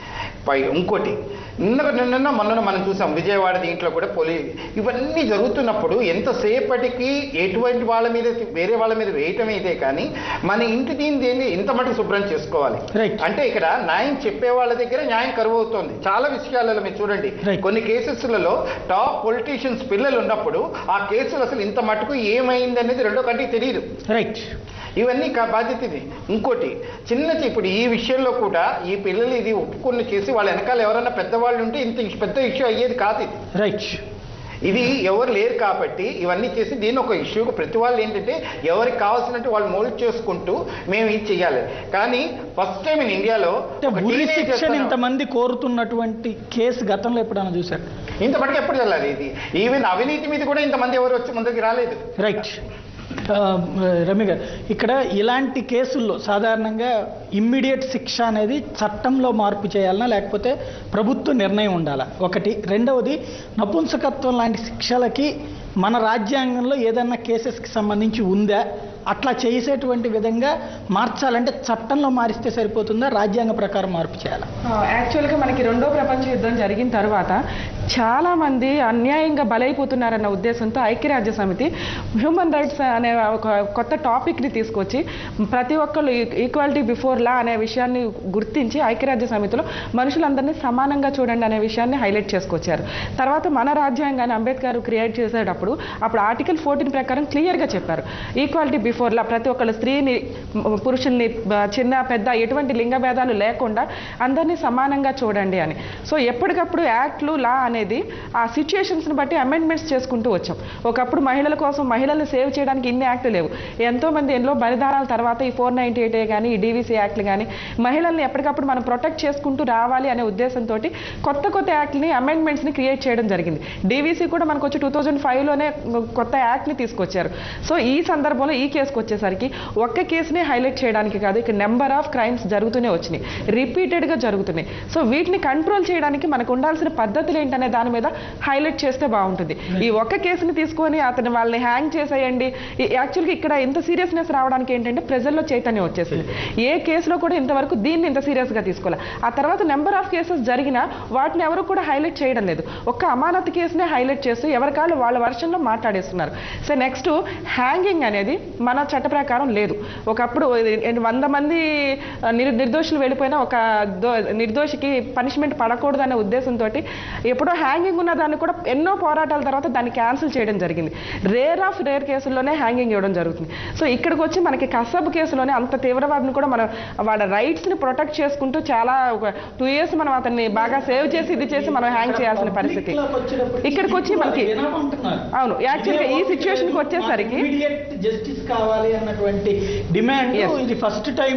పై ఇంకోటి నిన్న నిన్న మొన్న మనం చూసాం విజయవాడ దీంట్లో కూడా పోలీ ఇవన్నీ జరుగుతున్నప్పుడు ఎంతసేపటికి ఎటువంటి వాళ్ళ మీద వేరే వాళ్ళ మీద వేయటం ఇదే కానీ మన ఇంటి దీని దేన్ని ఇంత మటుకు శుభ్రం చేసుకోవాలి
Right.
అంటే ఇక్కడ న్యాయం చెప్పే వాళ్ళ దగ్గర న్యాయం కరువు అవుతోంది చాలా విషయాలలో మీరు చూడండి
Right.
కొన్ని కేసెస్లలో టాప్ పొలిటీషియన్స్ పిల్లలు ఉన్నప్పుడు ఆ కేసులు అసలు ఇంత మటుకు ఏమైంది అనేది రెండో కంటికి తెలియదు
రైట్
ఇవన్నీ కా బాధ్యత ఇది ఇంకోటి చిన్న చి- ఇప్పుడు ఈ విషయంలో కూడా ఈ పిల్లలు ఇది ఒప్పుకొని చేసి వాళ్ళ వెనకాల ఎవరైనా పెద్దవాళ్ళు ఉంటే ఇంత ఇష్- పెద్ద ఇష్యూ అయ్యేది కాదు ఇది
రైట్
ఇది ఎవరు లేరు కాబట్టి ఇవన్నీ చేసి దీన్ని ఒక ఇష్యూగా ప్రతి వాళ్ళు ఏంటంటే ఎవరికి కావాల్సినట్టు వాళ్ళు మోల్డ్ చేసుకుంటూ మేము ఇది చెయ్యాలి కానీ ఫస్ట్ టైం ఇన్ ఇండియాలో
అంటే
ఒక
ఉరి
teenager
శిక్షను
తను-
ఇంతమంది కోరుతున్నటువంటి కేసు గతంలో ఎప్పుడైనా చూశారు
ఇంత మటుకు ఎప్పుడు వెళ్ళాలి ఇది ఈవెన్ అవినీతి మీద కూడా ఇంతమంది ఎవరు వచ్చి ముందుకు రాలేదు
రైట్ ఆ, రమ్య గారు ఇక్కడ ఇలాంటి కేసుల్లో సాధారణంగా ఇమ్మీడియట్ శిక్ష అనేది చట్టంలో మార్పు చేయాలనా లేకపోతే ప్రభుత్వ నిర్ణయం ఉండాలా ఒకటి రెండవది నపుంసకత్వం లాంటి శిక్షలకి మన రాజ్యాంగంలో ఏదన్నా కేసెస్కి సంబంధించి ఉందా అట్లా చేసేటువంటి విధంగా మార్చాలంటే చట్టంలో మారిస్తే సరిపోతుందా రాజ్యాంగ ప్రకారం మార్పు చేయాలా
యాక్చువల్గా మనకి రెండో ప్రపంచ యుద్ధం జరిగిన తర్వాత చాలా మంది అన్యాయంగా బలైపోతున్నారన్న ఉద్దేశంతో ఐక్యరాజ్య సమితి హ్యూమన్ రైట్స్ అనే ఒక కొత్త టాపిక్ని తీసుకొచ్చి ప్రతి ఒక్కళ్ళు ఈక్వాలిటీ బిఫోర్ లా అనే విషయాన్ని గుర్తించి ఐక్యరాజ్య సమితిలో మనుషులందరినీ సమానంగా చూడండి అనే విషయాన్ని హైలైట్ చేసుకొచ్చారు తర్వాత మన రాజ్యాంగాన్ని అంబేద్కర్ క్రియేట్ చేసేటప్పుడు అప్పుడు ఆర్టికల్ ఫోర్టీన్ ప్రకారం క్లియర్గా చెప్పారు ఈక్వాలిటీ బిఫోర్ లా ప్రతి ఒక్కళ్ళు స్త్రీని మ- పురుషుల్ని బ- చిన్న పెద్ద ఎటువంటి లింగ భేదాలు లేకుండా అందరినీ సమానంగా చూడండి అని సో ఎప్పటికప్పుడు యాక్ట్లు లా అనేది ఆ సిచ్యుయేషన్స్ని బట్టి అమెండ్మెంట్స్ చేసుకుంటూ వచ్చాం ఒకప్పుడు మహిళల కోసం మహిళల్ని సేవ్ చేయడానికి ఇన్ని యాక్ట్లు లేవు ఎంతో మంది ఎన్నో బలిదానాల తర్వాత ఈ ఫోర్ నైన్టీ ఎయిట్ కానీ ఈ డీవీసీ యాక్ట్లు కానీ మహిళల్ని ఎప్పటికప్పుడు మనం ప్రొటెక్ట్ చేసుకుంటూ రావాలి అనే ఉద్దేశంతో కొత్త కొత్త యాక్ట్ని అమెండ్మెంట్స్ని క్రియేట్ చేయడం జరిగింది డీవీసీ కూడా మనకు వచ్చి టూ థౌజండ్ ఫైవ్లోనే కొత్త యాక్ట్ని తీసుకొచ్చారు సో ఈ సందర్భంలో ఈ కేసుకు వచ్చేసరికి ఒక్క కేసుని హైలైట్ చేయడానికి కాదు ఇక్కడ నెంబర్ ఆఫ్ క్రైమ్స్ జరుగుతూనే వచ్చినాయి రిపీటెడ్గా జరుగుతున్నాయి సో వీటిని కంట్రోల్ చేయడానికి మనకు ఉండాల్సిన పద్ధతులు ఏంటనే దాని మీద హైలైట్ చేస్తే బాగుంటుంది ఈ ఒక్క కేసుని తీసుకొని అతను వాళ్ళని హ్యాంగ్ చేసేయండి యాక్చువల్గా ఇక్కడ ఇంత సీరియస్నెస్ రావడానికి ఏంటంటే ప్రజల్లో చైతన్యం వచ్చేసింది ఏ కేసులో కూడా ఇంతవరకు దీన్ని ఇంత సీరియస్గా తీసుకోవాలి ఆ తర్వాత నెంబర్ ఆఫ్ కేసెస్ జరిగినా వాటిని ఎవరు కూడా హైలైట్ చేయడం లేదు ఒక్క అమానత్ కేసునే హైలైట్ చేస్తూ ఎవరికాళ్ళు వాళ్ళ వర్షన్లో మాట్లాడేస్తున్నారు సో నెక్స్ట్ హ్యాంగింగ్ అనేది మన చట్ట ప్రకారం లేదు ఒకప్పుడు ఇది వంద మంది ఆ, నిర్ నిర్దోషులు వెళ్ళిపోయినా ఒక దో- నిర్దోషికి పనిష్మెంట్ పడకూడదు అనే ఉద్దేశంతో ఎప్పుడో హ్యాంగింగ్ ఉన్న దాన్ని కూడా ఎన్నో పోరాటాల తర్వాత దాన్ని క్యాన్సిల్ చేయడం జరిగింది రేర్ ఆఫ్ రేర్ కేసుల్లోనే హ్యాంగింగ్ ఇవ్వడం జరుగుతుంది సో ఇక్కడికి వచ్చి మనకి కసబ్ కేసులోనే అంత తీవ్రవాదిని కూడా మనం వాళ్ళ రైట్స్ని ప్రొటెక్ట్ చేసుకుంటూ చాలా ఒక టూ ఇయర్స్ మనం అతన్ని బాగా సేవ్ చేసి ఇది చేసి మనం హ్యాంగ్ చేయాల్సిన పరిస్థితి ఇక్కడికి వచ్చి మనకి అవును యాక్చువల్గా ఈ సిచ్యువేషన్కి వచ్చేసరికి
జస్టిస్ కావాలి అన్నటువంటి డిమాండ్
Yes.
ఇది ఫస్ట్ టైం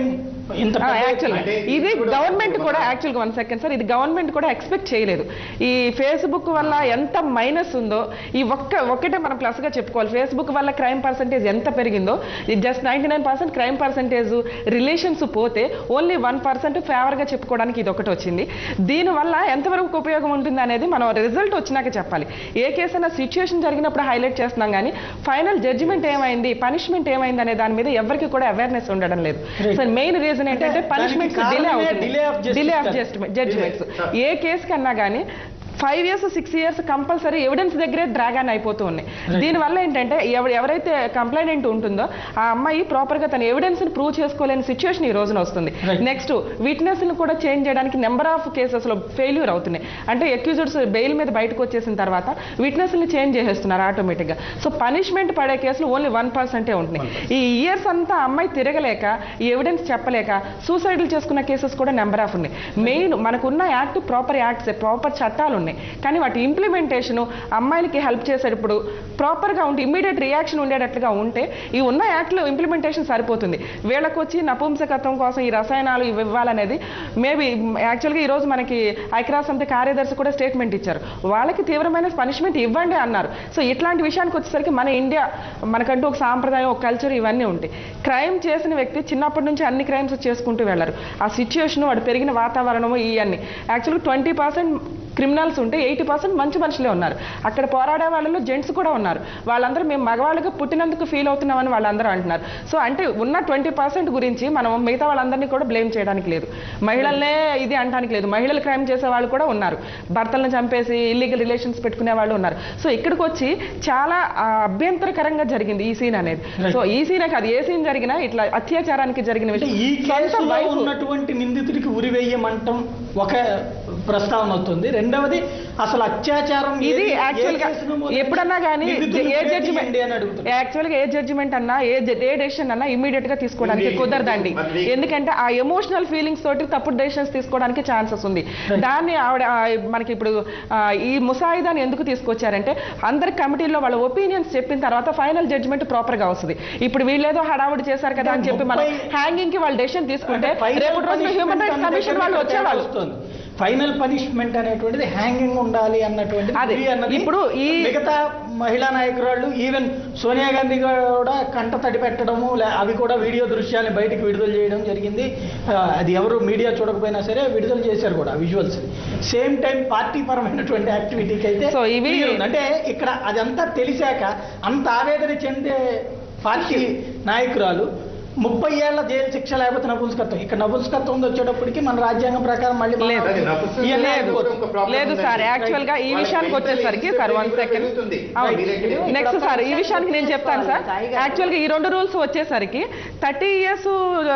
ఇంత పెద్ద
యాక్చువల్
అంటే
ఇది
ఇప్పుడు
గవర్నమెంట్
మన-
కూడా యాక్చువల్గా వన్ సెకండ్ సార్ ఇది గవర్నమెంట్ కూడా ఎక్స్పెక్ట్ చేయలేదు ఈ ఫేస్బుక్ వల్ల ఎంత మైనస్ ఉందో ఈ ఒక్క ఒక్కటే మనం ప్లస్ గా చెప్పుకోవాలి ఫేస్బుక్ వల్ల క్రైమ్ పర్సంటేజ్ ఎంత పెరిగిందో ఇది just ninety nine percent crime percentage relations పోతే ఓన్లీ వన్ పర్సెంట్ ఫేవర్ గా చెప్పుకోవడానికి ఇది ఒకటి వచ్చింది దీనివల్ల ఎంతవరకు ఉపయోగం ఉంటుంది అనేది మనం రిజల్ట్ వచ్చినాక చెప్పాలి ఏ కేసు అయినా సిచ్యుయేషన్ జరిగినప్పుడు హైలైట్ చేస్తున్నాం కానీ ఫైనల్ జడ్జిమెంట్ ఏమైంది పనిష్మెంట్ ఏమైంది అనే దాని మీద ఎవరికి కూడా అవేర్నెస్ ఉండడం లేదు
Right.
సో మెయిన్ రీజన్ ఏంటంటే
దానికి
పనిష్మెంట్స్ డిలే
కారణమే
అవుతుంది
delay of justice
delay of
కదా.
జస్టిమెంట్ జడ్జిమెంట్స్
Delay.
ఏ కేసు కన్నా కానీ five years six years compulsory evidence దగ్గరే డ్రాగ్ ఆన్ అయిపోతూ ఉన్నాయి దీనివల్ల ఏంటంటే ఎవ- ఎవరైతే కంప్లైంట్ ఉంటుందో ఆ అమ్మాయి ప్రాపర్ గా తన ఎవిడెన్స్ ని ప్రూవ్ చేసుకోలేని సిచ్యువేషన్ ఈ రోజున వస్తుంది
Right.
నెక్స్ట్ విట్నెస్ ని కూడా చేంజ్ చేయడానికి నెంబర్ ఆఫ్ కేసెస్ లో ఫెయిల్యూర్ అవుతున్నాయి అంటే అక్యూజర్స్ బెయిల్ మీద బయటకు వచ్చేసిన తర్వాత విట్నెస్ ని చేంజ్ చేసేస్తున్నారు ఆటోమేటిక్ గా సో పనిష్మెంట్ పడే కేసులు ఓన్లీ వన్ పర్సెంటే ఉంటున్నాయి ఈ ఇయర్స్ అంతా అమ్మాయి తిరగలేక ఈ ఎవిడెన్స్ చెప్పలేక సూసైడ్లు చేసుకున్న కేసెస్ కూడా నెంబర్ ఆఫ్ ఉన్నాయి మెయిన్ మనకున్న యాక్ట్ ప్రాపర్ యాక్ట్స్ ప్రాపర్ చట్టాలు ఉన్నాయి కానీ వాటి ఇంప్లిమెంటేషన్ అమ్మాయిలకి హెల్ప్ చేసేటప్పుడు ప్రాపర్గా ఉంటే ఇమ్మీడియట్ రియాక్షన్ ఉండేటట్లుగా ఉంటే ఈ ఉన్న యాక్ట్లో ఇంప్లిమెంటేషన్ సరిపోతుంది వీళ్ళకి వచ్చి నపుంసకత్వం కోసం ఈ రసాయనాలు ఇవి ఇవ్వాలనేది మేబీ యాక్చువల్గా ఈరోజు మనకి ఐక్యరాజ్య సమితి కార్యదర్శి కూడా స్టేట్మెంట్ ఇచ్చారు వాళ్ళకి తీవ్రమైన పనిష్మెంట్ ఇవ్వండి అన్నారు సో ఇట్లాంటి విషయానికి వచ్చేసరికి మన ఇండియా మనకంటూ ఒక సాంప్రదాయం ఒక కల్చర్ ఇవన్నీ ఉంటాయి క్రైమ్ చేసిన వ్యక్తి చిన్నప్పటి నుంచి అన్ని క్రైమ్స్ చేసుకుంటూ వెళ్ళారు ఆ సిచ్యుయేషన్ వాడు పెరిగిన వాతావరణము ఇవన్నీ యాక్చువల్గా ట్వంటీ పర్సెంట్ క్రిమినల్స్ ఉంటే ఎయిటీ పర్సెంట్ మంచి మనుషులే ఉన్నారు అక్కడ పోరాడే వాళ్ళలో జెంట్స్ కూడా ఉన్నారు వాళ్ళందరూ మేము మగవాళ్ళగా పుట్టినందుకు ఫీల్ అవుతున్నామని వాళ్ళందరూ అంటున్నారు సో అంటే ఉన్న ట్వంటీ పర్సెంట్ గురించి మనం మిగతా వాళ్ళందరినీ కూడా బ్లేమ్ చేయడానికి లేదు మహిళలనే ఇది అనడానికి లేదు మహిళలు క్రైమ్ చేసే వాళ్ళు కూడా ఉన్నారు భర్తలను చంపేసి ఇల్లీగల్ రిలేషన్స్ పెట్టుకునే వాళ్ళు ఉన్నారు సో ఇక్కడికి వచ్చి చాలా ఆ, అభ్యంతరకరంగా జరిగింది ఈ సీన్ అనేది సో ఈ సీనే కాదు ఏ సీన్ జరిగినా ఇట్లా అత్యాచారానికి జరిగిన
అంటే
విషయం
ఈ
సొంత
కేసులో
wife-
ఉన్నటువంటి నిందితుడికి ఉరివేయమంటం ఒక ప్రస్తావన అవుతుంది రెండవది అసలు అత్యాచారం
ఇది
ఏది- ఏ
యాక్చువల్ గా
కేసును మొదలైంది?
ఎప్పుడన్నా కానీ
నిందితుడిని
ఏ
ఉరివేయండి
జడ్జిమెంట్
అని అడుగుతున్నారు.
యాక్చువల్ గా ఏ జడ్జిమెంట్ అన్నా ఏ జ- ఏ డెసిషన్ అన్నా ఇమీడియట్ గా తీసుకోవడానికి
Immediate.
కుదరదండి
మరి-
ఎందుకంటే ఆ ఎమోషనల్ ఫీలింగ్స్ తోటి తప్పుడు డెసిషన్స్ తీసుకోవడానికి ఛాన్సెస్ ఉంది దాన్ని ఆవిడ ఆ, మనకి ఇప్పుడు ఆ, ఈ ముసాయిదాని ఎందుకు తీసుకొచ్చారంటే అందరి కమిటీలో వాళ్ళ ఒపీనియన్స్ చెప్పిన తర్వాత ఫైనల్ జడ్జిమెంట్ ప్రాపర్ గా వస్తుంది ఇప్పుడు వీళ్ళేదో హడావుడి చేశారు కదా అని చెప్పి మనం
ముప్పై-
హ్యాంగింగ్ కి వాళ్ళు డెసిషన్ తీసుకుంటే
ఫైనల్
రేపు రోజున హ్యూమన్ రైట్స్ కమిషన్ వాళ్ళు వచ్చేవాళ్ళు
ఫైనల్ పనిష్మెంట్ అనేటువంటిది హ్యాంగింగ్ ఉండాలి అన్నటువంటి
అదే. ఇప్పుడు ఈ-
మిగతా మహిళా నాయకురాళ్ళు ఈవెన్ సోనియా గాంధీ కూడా కంట తడి పెట్టడము లే- అవి కూడా వీడియో దృశ్యాన్ని బయటికి విడుదల చేయడం జరిగింది ఆ, అది ఎవరు మీడియా చూడకపోయినా సరే విడుదల చేశారు కూడా విజువల్స్ సేమ్ టైం పార్టీ పరమైనటువంటి యాక్టివిటీకి అయితే
So, ఇవి-
clear ఉంది. అంటే ఇక్కడ అదంతా తెలిసాక అంత ఆవేదన చెందే పార్టీ నాయకురాలు ముప్పై ఏళ్ల జైలు శిక్ష లేకపోతే నపుంసకత్వం ఇక్కడ నపుంసకత్వం ఉంది వచ్చేటప్పటికి మన రాజ్యాంగం ప్రకారం మళ్ళీ మనం-
లేదు.
అది నపుంసకత్వం
ఇవన్నీ
లేదు.
అయిపోతుంది.
ఇంకో problem
లేదు
ఉందండి.
సార్ యాక్చువల్ గా ఈ
వాళ్ళ
విషయానికి
mental
వచ్చేసరికి
instability
సార్ వన్
కూడా
సెకండ్
పెరుగుతుంది.
అవును.
Directly.
నెక్స్ట్ సార్ ఈ విషయానికి నేను చెప్తాను సార్
సాయి గారు.
యాక్చువల్ గా ఈ రెండు రూల్స్ వచ్చేసరికి థర్టీ ఇయర్స్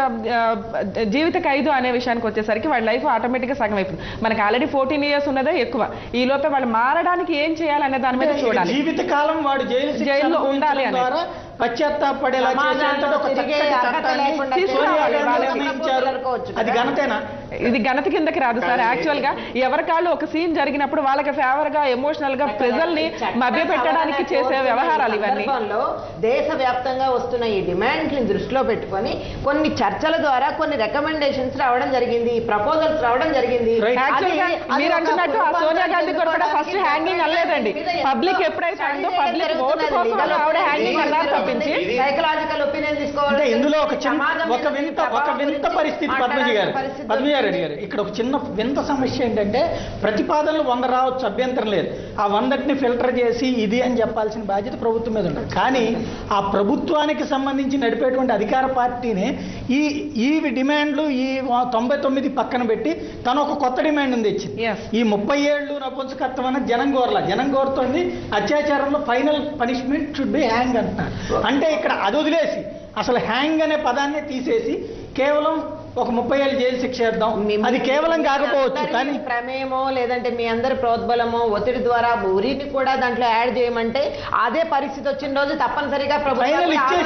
జీవిత ఖైదు అనే విషయానికి వచ్చేసరికి వాళ్ళ లైఫ్ ఆటోమేటిక్ గా సగం అయిపోతుంది మనకి ఆల్రెడీ ఫోర్టీన్ ఇయర్స్ ఉన్నదే ఎక్కువ ఈ లోపే వాళ్ళు మారడానికి ఏం చేయాలనే దాని మీద
అంటే
చూడాలి
జీవితకాలం వాడు జైలు శిక్ష
జైల్లో
అనుభవించడం
ఉండాలి అనేది.
ద్వారా పశ్చాత్తాపడేలా
సమాజంలో
చేసేటువంటి ఒక
తిరిగే
చక్కటి
అర్హత
చట్టాన్ని
లేకుండా
సోనియా గాంధీ
వాళ్ళే
నిర్ణయించారు.
అనుకోవచ్చు కదా.
అది ఘనతేనా
ఇది ఘనత కిందకి రాదు సార్
కానీ
యాక్చువల్ గా ఎవరి కాళ్ళు ఒక సీన్ జరిగినప్పుడు వాళ్ళకి ఫేవర్ గా ఎమోషనల్ గా ప్రజల్ని మభ్య పెట్టడానికి చేసే వ్యవహారాలు ఇవన్నీ
సందర్భంలో దేశవ్యాప్తంగా వస్తున్న ఈ డిమాండ్ని దృష్టిలో పెట్టుకొని కొన్ని చర్చల ద్వారా కొన్ని రికమెండేషన్స్ రావడం జరిగింది ఈ ప్రపోజల్స్ రావడం జరిగింది
Right.
యాక్చువల్ గా
అది- అది
మీరు
ఒక
అంటున్నట్టు ఆ సోనియా గాంధీ కూడా
రూపాంతరం
ఫస్ట్ హ్యాంగింగ్ అనలేదండి
మీద ఎంతో
పబ్లిక్ ఎప్పుడైతే అందో
study
పబ్లిక్
చేయడం
ఓటు కోసం
జరుగుతున్నది.
ఆవిడ
Legal
హ్యాంగింగ్
opinion
అన్నారు
జరుగుతుంది.
తప్పించి
సైకలాజికల్ ఒపీనియన్ తీసుకోవాలి
అంటే ఇందులో ఒక చిన్న
సమాజం
ఒక
మీద
వింత ఒక
ప్రభావం
వింత
గురించి
పరిస్థితి పద్మజి గారు
మాట్లాడాల్సిన పరిస్థితి
పద్మజి గారు
వస్తుంది.
అడిగారు ఇక్కడ ఒక చిన్న వింత సమస్య ఏంటంటే ప్రతిపాదనలు వంద రావచ్చు అభ్యంతరం లేదు ఆ వందటిని ఫిల్టర్ చేసి ఇది అని చెప్పాల్సిన బాధ్యత ప్రభుత్వం మీద ఉంటుంది కానీ ఆ ప్రభుత్వానికి సంబంధించి నడిపేటువంటి అధికార పార్టీనే ఈ ఈ డిమాండ్లు ఈ తొంభై తొమ్మిది పక్కన పెట్టి తను ఒక కొత్త డిమాండ్ ఉంది ఇచ్చింది
Yes.
ఈ ముప్పై ఏళ్ళు నపుంసకత్వం అన్న జనం కోరలా జనం కోరుతోంది అత్యాచారంలో final punishment should be hang అంటున్నారు అంటే ఇక్కడ అది వదిలేసి అసలు హ్యాంగ్ అనే పదాన్ని తీసేసి కేవలం ఒక ముప్పై ఏళ్ళు జైలు శిక్ష వేద్దాం
మీ-
అది కేవలం
మీ
కాకపోవచ్చు
అందరి
కానీ
ప్రమేయమో లేదంటే మీ అందరి ప్రోద్బలమో ఒత్తిడి ద్వారా ఉరిని కూడా దాంట్లో యాడ్ చేయమంటే అదే పరిస్థితి వచ్చిన రోజు తప్పనిసరిగా ప్రభుత్వం
ఫైనల్
కూడా
ఇచ్చేసింది కదా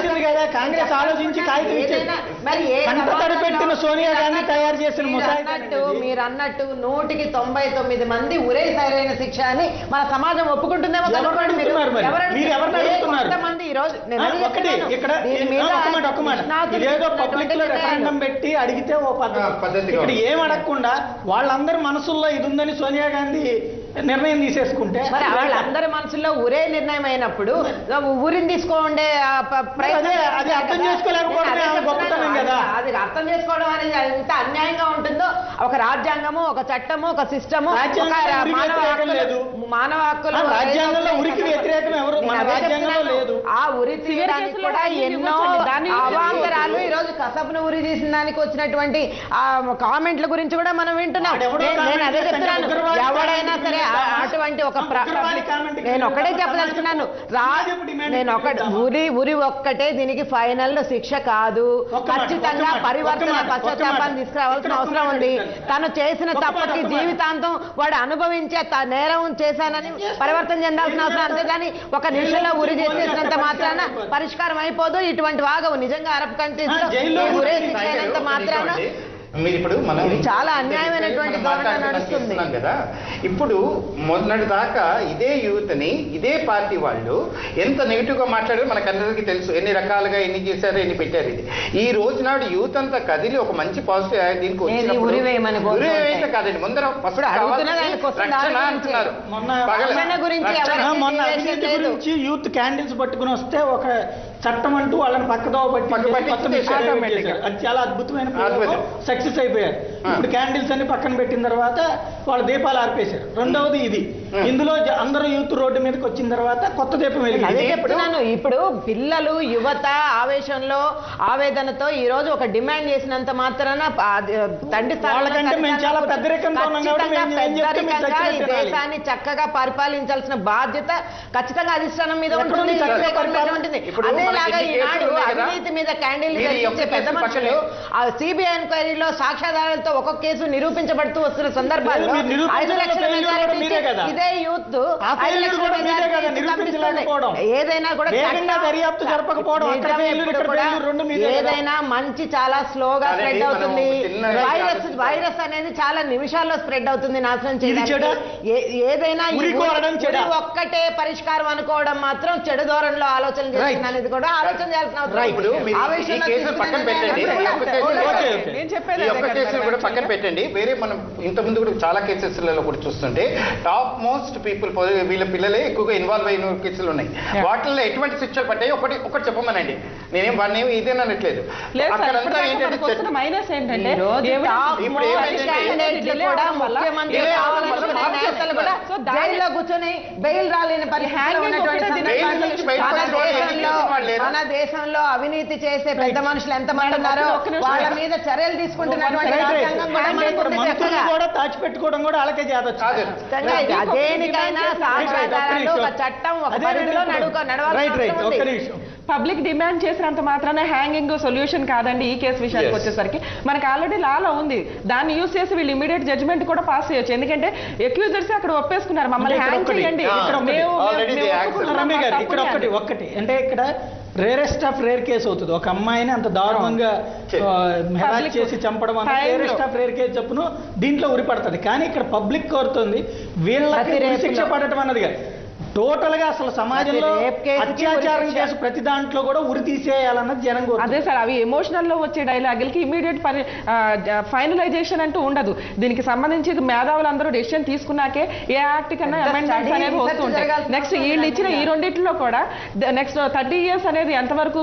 కాంగ్రెస్ ఆలోచించి కాగితం ఇచ్చేది
ఏదైనా మరి ఏ
కంట తడి పెట్టిన సోనియా గాంధీ తయారు చేసిన
మీరు
ముసాయిదా
అన్నట్టు మీరు అన్నట్టు నూటికి తొంభై తొమ్మిది మంది ఉరే సరైన శిక్ష అని మన సమాజం ఒప్పుకుంటుందేమో
ఎవరు
కనుక్కోండి మీరు.
అడుగుతున్నారు మరి?
ఎవరు
మీరు ఎవరిని
ఏ
అడుగుతున్నారు?
కొంతమంది ఈ రోజు నేను
ఆ,
అదే
ఒకటి
చెప్తున్నాను.
ఇక్కడ
దీని మీద
ఒక్క మాట ఒక్క మాట
నిష్ణాతులు
ఇదేదో
చెప్పినటువంటి
పబ్లిక్ లో
నిర్ణయాలు.
రెఫరెండం పెట్టి అడిగితే ఓ
ఆ,
పద్ధతి
పద్ధతిగా
ఇక్కడ
ఉంది.
ఏం అడగకుండా వాళ్ళందరి మనసుల్లో ఇది ఉందని సోనియా గాంధీ నిర్ణయం తీసేసుకుంటే
మరి వాళ్ళందరి మనసులో ఉరే నిర్ణయం అయినప్పుడు ఊరిని తీసుకోండే ఆ ప- ప్రయత్నం
అదే- అది అర్థం చేసుకోలేకపోవడమే
నేను అదే
ఆమె గొప్పతనం
చెప్తున్నాను.
కదా.
అది అర్థం చేసుకోవడం అనేది ఎంత అన్యాయంగా ఉంటుందో ఒక రాజ్యాంగము ఒక చట్టము ఒక సిస్టము ఒక
రాజ్యాంగంలో ఉరికి
మానవ
వ్యతిరేకం
హక్కులు
లేదు.
మానవ హక్కులు
ఆ, రాజ్యాంగంలో ఉరికి వ్యతిరేకం ఎవరు?
నేను
మన
అదే
రాజ్యాంగంలో
చెప్తున్నాను.
లేదు.
ఆ ఉరి తీయడానికి
కేసులో
కూడా
అన్ని
ఎన్నో
ఇవ్వచ్చండి. దాన్ని
అవాంతరాలు ఈ రోజు కసబ్ను ఉరి తీసిన దానికి వచ్చినటువంటి ఆ కామెంట్ల గురించి కూడా మనం వింటున్నాం
వాడెవడో
నేను- నేను అదే
comment చేస్తే
చెప్తున్నాను
ఉగ్రవాది
ఎవడైనా
comment
సరే ఆ-
చేస్తావా?
అటువంటి ఒక ప్ర-
ఉగ్రవాది comment
నేను ఒకటే
చేస్తావా?
చెప్పదలుచుకున్నాను రా
సమాజపు demand
నేను ఒక
చేద్దామా?
ఉరి ఉరి ఒక్కటే దీనికి ఫైనల్ శిక్ష కాదు
ఒక్క మాట,
ఖచ్చితంగా
ఒక్క మాట,
పరివర్తన
ఒక్క మాట, ఒక్క
పశ్చాత్తాపాన్ని
మాట.
తీసుకురావాల్సిన
ఇక్కడ ఒక్క
అవసరం
మాట
ఉంది
చెప్తాను.
తను చేసిన
ఒక్క మాట,
తప్పకి
ఒక్క మాట.
జీవితాంతం వాడు అనుభవించే త- నేరం చేశానని పరివర్తన చెందాల్సిన అవసరం అంతేగాని ఒక నిమిషంలో ఉరి చేసేసినంత మాత్రాన పరిష్కారం అయిపోదు ఇటువంటి వాగవు నిజంగా అరబ్ కంట్రీస్
ఆ, జైల్లో
లో ఉరే
ఉరి
శిక్ష అయినంత మాత్రాన
మీరు ఇప్పుడు మనం
ఇది చాలా అన్యాయమైనటువంటి
మనం
ధోరణి
మాట్లాడుకున్నాం
నడుస్తుంది.
చేస్తున్నాం కదా ఇప్పుడు మొన్నటి దాకా ఇదే యూత్ ని ఇదే పార్టీ వాళ్ళు ఎంత నెగిటివ్ గా మాట్లాడారో మనకు అందరికీ తెలుసు ఎన్ని రకాలుగా ఎన్ని చేశారో ఎన్ని పెట్టారు ఇది ఈ రోజు నాడు యూత్ అంతా కదిలి ఒక మంచి పాజిటివ్ దీనికి
ఏది
వచ్చినప్పుడు
ఉరివేయమని కోరుతూ
ఉరి
ఉంటే.
వేయటం కాదండి ముందర ఫస్ట్
ఇప్పుడు అడుగుతున్నది
కావాల్సింది
ఆయన question
రక్షణ
దాని గురించే.
అంటున్నారు
మొన్న
పగల-
రక్షణ గురించి
రక్షణ-
ఎవరికి
ఆ, మొన్న
deviation
అవినీతి
లేదు.
గురించి యూత్ క్యాండిల్స్ పట్టుకుని వస్తే ఒక చట్టం అంటూ వాళ్ళని పక్కదోవ పట్టి
పక్క పట్టి
కొత్త
చేశారు.
మిషన్
Automatic గా.
చేశారు. అది చాలా అద్భుతమైన
అద్భుతం.
సక్సెస్ అయిపోయారు
ఆ.
ఇప్పుడు క్యాండిల్స్ అన్ని పక్కన పెట్టిన తర్వాత వాళ్ళు దీపాలు ఆర్పేశారు రెండవది ఇది
ఆ.
ఇందులో జ- అందరూ యూత్ రోడ్డు మీదకి వచ్చిన తర్వాత కొత్త దీపం
అదే
వెలిగింది
చెప్తున్నాను ఇప్పుడు పిల్లలు యువత ఆవేశంలో ఆవేదనతో ఈ రోజు ఒక డిమాండ్ చేసినంత మాత్రాన ఆ, తండ్రి స్థానంలో
వాళ్ళకంటే మేము
తల్లిదండ్రులు
చాలా పెద్దరికంతో ఉన్నాం కాబట్టి
ఖచ్చితంగా
మేము ఏం చెప్తే మీరు
పెద్దరికంగా ఈ
చచ్చినట్టు వినాలి.
దేశాన్ని చక్కగా పరిపాలించాల్సిన బాధ్యత ఖచ్చితంగా అధిష్టానం మీద
ఎక్కడ
ఉంటుంది
ఉంది చక్కగా
ఇదే గవర్నమెంట్
పరిపాలన?
ఉంటుంది
ఇప్పుడు
అదేలాగా
మనకి ఎన్ని
ఈనాడు
కేసులు ఉన్నాయి కదా?
అవినీతి మీద క్యాండిల్
మీరు ఈ ఒక్క
వెలిగించే పెద్ద
కేసు
మనుషులు ఆ సిబిఐ ఎంక్వైరీలో సాక్ష్యాధారాలతో ఒక్కొక్క కేసు నిరూపించబడుతూ వస్తున్న సందర్భాల్లో
మీరు నిరూపించడంలో
ఐదు లక్షల
failure కూడా
మెజారిటీ
మీరే కదా.
ఇదే యూత్
ఆ
ఐదు
failure
లక్షల
కూడా మీరే
మెజారిటీ
కదా,
ఇచ్చి
నిరూపించలేకపోవడం.
పంపిస్తుంది. ఏదైనా కూడా
వేగంగా
చట్టం-
దర్యాప్తు జరపకపోవడం, అక్కడ
నిజం
failure,
ఎప్పుడు
ఇక్కడ
కూడా
failure, రెండు మీదే కదా.
ఏదైనా మంచి చాలా స్లోగా
అదే
స్ప్రెడ్
మనం
అవుతుంది
చిన్న
వైరస్
ఆలోచిస్తాం.
వైరస్ అనేది చాలా నిమిషాల్లో స్ప్రెడ్ అవుతుంది నాశనం
ఇది
చేయడానికి
చెడా?
ఏ- ఏదైనా ఈ
ఉరి కోరడం
ఉరి
చెడా?
ఒక్కటే పరిష్కారం అనుకోవడం మాత్రం చెడు ధోరణిలో ఆలోచన చేస్తుంది అనేది కూడా ఆలోచన చేయాల్సిన అవసరం
Right.
ఇప్పుడు మీరు ఈ
ఆవేశంలో
కేసులు
తీసుకునే
పక్కన పెట్టండి
నిర్ణయాలు
ఈ ఒక్క
కూడా
కేసు-
ఓకే, ఓకే.
నేను చెప్పేది
ఈ
అదే
ఒక్క
కదా
కేసులు
మరి
కూడా
actually.
పక్కన పెట్టండి వేరే మనం ఇంతకుముందు కూడా చాలా కేసెస్లలో కూడా చూస్తుంటే టాప్ మోస్ట్ పీపుల్ వీళ్ళ పిల్లలే ఎక్కువగా ఇన్వాల్వ్ అయిన కేసులు ఉన్నాయి వాటిల్లో ఎటువంటి శిక్షలు పడ్డాయి ఒకటి ఒకటి చెప్పమనండి నేనేం వాడిని ఏం ఇదేనట్లేదు
లేదు సార్
అక్కడంతా
ఇప్పటిదాకా
ఏంటంటే
మనకు వస్తున్న మైనస్ ఏంటంటే
ఈ రోజు
ఏమైనా-
టాప్
ఇప్పుడు
మోస్ట్
ఏమైందంటే
క్యాండిడేట్లు
delay
కూడా
అవ్వడం వల్ల
ముఖ్యమంత్రి
delay అవ్వడం
కావాలనుకునే
వల్ల
నేతలు కూడా
సో దాని-
జైల్లో కూర్చొని బెయిల్ రాలేని పరిస్థితిలో
హ్యాంగింగ్
ఉన్నటువంటి
ఒకటే
సందర్భాలు
జైలు నుంచి బయటకు
మన
వచ్చిన వాళ్ళు ఎందుకు
దేశంలో
చేసిన వాళ్ళు లేరా?
మన దేశంలో అవినీతి చేసే పెద్ద మనుషులు ఎంతమంది
మేడం,
ఉన్నారో
ఒక్క నిమిషం.
వాళ్ళ మీద చర్యలు తీసుకుంటున్నటువంటి
రైట్, రైట్.
రాజ్యాంగం కూడా
అంటే
మనకు
ఇప్పుడు
ఉంది
మంత్రులు
చక్కగా.
కూడా దాచిపెట్టుకోవడం కూడా అలాగే చేదొచ్చు
కాదు.
ఖచ్చితంగా ఇది
రైట్.
దేనికైనా
రైట్, రైట్.
సాక్ష్యాధారాలు ఒక
ఒక్క
చట్టం ఒక
అదే
పరిధిలో
నేను
నడుక నడవాల్సిన
రైట్ రైట్
అవసరం
ఒక్క
ఉంది.
నిమిషం
పబ్లిక్ డిమాండ్ చేసినంత మాత్రాన హ్యాంగింగ్ సొల్యూషన్ కాదండి ఈ కేసు విషయానికి
Yes.
వచ్చేసరికి మనకి ఆల్రెడీ లాలో ఉంది దాన్ని యూస్ చేసి వీళ్ళు ఇమీడియట్ జడ్జ్మెంట్ కూడా పాస్ చేయొచ్చు ఎందుకంటే ఎక్యూజర్స్ అక్కడ ఒప్పేసుకున్నారు మమ్మల్ని
ఇక్కడ
హ్యాంగ్
ఒకటి,
చేయండి
ఇక్కడ ఒకటి.
మేము
Already
మేము
they
ఒప్పుకుంటున్నాం,
రమ్య గారు
మా
ఇక్కడ
తప్పుని
ఒక్కటి
అని.
ఒక్కటి అంటే ఇక్కడ రేరెస్ట్ ఆఫ్ రేర్ కేసు అవుతుంది ఒక అమ్మాయిని అంత దారుణంగా
చె-
హెరాస్
Public
చేసి చంపడం అన్నది
time
రేరెస్ట్
లో.
ఆఫ్ రేర్ కేసు చొప్పును దీంట్లో ఉరి పడుతుంది కానీ ఇక్కడ పబ్లిక్ కోరుతుంది వీళ్ళకి
ప్రతి
ఉరి
రేపులో.
శిక్ష పడటం అన్నది కాదు. టోటల్ గా అసలు సమాజంలో
ప్రతి రేప్ కేసుకి ఉరి
అత్యాచారం
శిక్ష.
కేసు ప్రతి దాంట్లో కూడా ఉరి తీసేయాలన్నది జనం కోరుతుంది
అదే సార్ అవి ఎమోషనల్ లో వచ్చే డైలాగులకి ఇమీడియట్ పని ఫైనలైజేషన్ అంటూ ఉండదు దీనికి సంబంధించి మేధావులందరూ డెసిషన్ తీసుకున్నాకే ఏ యాక్ట్ కన్నా
పెద్ద
అమెండ్మెంట్స్
study,
అనేవి
research
వస్తుంటాయి
జరగాల్సిన
నెక్స్ట్
అవసరం
వీళ్ళు
లేదు
ఇచ్చిన ఈ
నిజంగా.
రెండిట్లో కూడా నెక్స్ట్ థర్టీ ఇయర్స్ అనేది ఎంతవరకు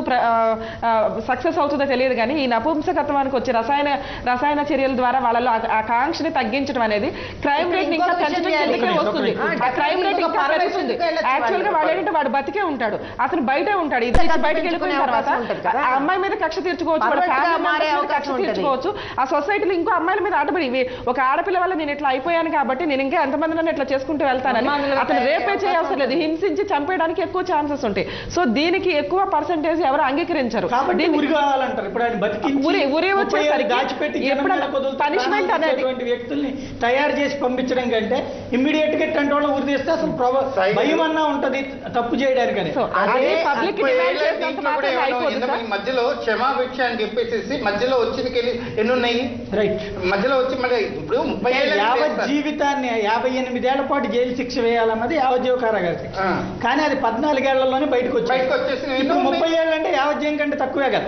సక్సెస్ అవుతుందో తెలియదు కానీ ఈ నపుంసకత్వానికి వచ్చే రసాయన రసాయన చర్యల ద్వారా వాళ్ళలో ఆ- ఆ కాంక్షని తగ్గించడం అనేది క్రైమ్
ఇక్కడ
రేట్ ఇంకా
ఇంకొక విషయం
పెంచడం
చేయాలి.
కిందకే
ఒక
వస్తుంది
నిమిషం,
ఒక
ఆ క్రైమ్
నిమిషం.
రేట్ ఇంకా
ఇంకొక
పెరుగుతుంది
పర్వతం వెళ్ళొచ్చు
యాక్చువల్ గా
వాళ్ళు.
వాళ్ళు ఏంటంటే వాడు బతికే ఉంటాడు అతను బయటే ఉంటాడు ఇది
కక్ష
బయటకు వెళ్ళిపోయిన
పెంచుకునే
తర్వాత
అవకాశం ఉంటుంది కదా.
ఆ అమ్మాయి మీద కక్ష తీర్చుకోవచ్చు వాళ్ళ
పర్వతగా
family
మారే
members మీద
అవకాశం
కక్ష
ఉంటుంది.
తీర్చుకోవచ్చు ఆ సొసైటీలో ఇంకో అమ్మాయిల మీద ఆటపడి ఇవి ఒక ఆడపిల్ల వల్ల నేను ఇట్లా అయిపోయాను కాబట్టి నేను ఇంకా ఎంతమంది నన్ను ఇట్లా చేసుకుంటూ వెళ్తానని
అమ్మాయిలుగా
అతను
తయారయ్యే
రేపే
అవకాశం
చేయవసరం లేదు
ఉంటుంది.
హింసించి చంపేయడానికి ఎక్కువ ఛాన్సెస్ ఉంటాయి సో దీనికి ఎక్కువ పర్సంటేజ్ ఎవరు అంగీకరించరు
కాబట్టి
దీన్ని-
ఉరి కావాలంటారు ఇప్పుడు ఆయన బతికించి
ఉరి- ఉరి
ముప్పై ఏళ్ళు
వచ్చేసరికి
దాచిపెట్టి జనం
ఎప్పుడన్నా
మీద కుదురుతూ
punishment
ప్రాణాలు
అనేది-
తీసేటువంటి వ్యక్తుల్ని తయారు చేసి పంపించడం కంటే ఇమ్మీడియట్ గా ఇట్లాంటి వాళ్ళు ఉరి తీస్తే అసలు ప్రభ-
సైడ్
భయం ఏమన్నా ఉంటది తప్పు చేయడానికని
సో అదే పబ్లిక్
ముప్పై
డిమాండ్
ఏళ్ళ
చేసినంత
దీంట్లో కూడా
మాత్రం
ఏమన్నా
అయిపోదు
ఇందులో
సార్
ఈ మధ్యలో క్షమాభిక్ష అని చెప్పేసి మధ్యలో వచ్చినకెళ్ళి ఎన్ని ఉన్నాయి
రైట్
మధ్యలో వచ్చి మళ్ళీ ఇప్పుడు ముప్పై ఏళ్ళ
యావత్ జీవితాన్ని యాభై ఎనిమిదేళ్ల పాటు జైలు శిక్ష వేయాలన్నది యావజ్జీవ కారాగార శిక్ష
ఆ.
కానీ అది పద్నాలుగేళ్లలోనే బయటకు వచ్చాయి
బయటకు వచ్చేసి ఎన్నో
ఇప్పుడు
ఉన్నాయి.
ముప్పై ఏళ్ళు అంటే యావజ్జీవం కంటే తక్కువే కదా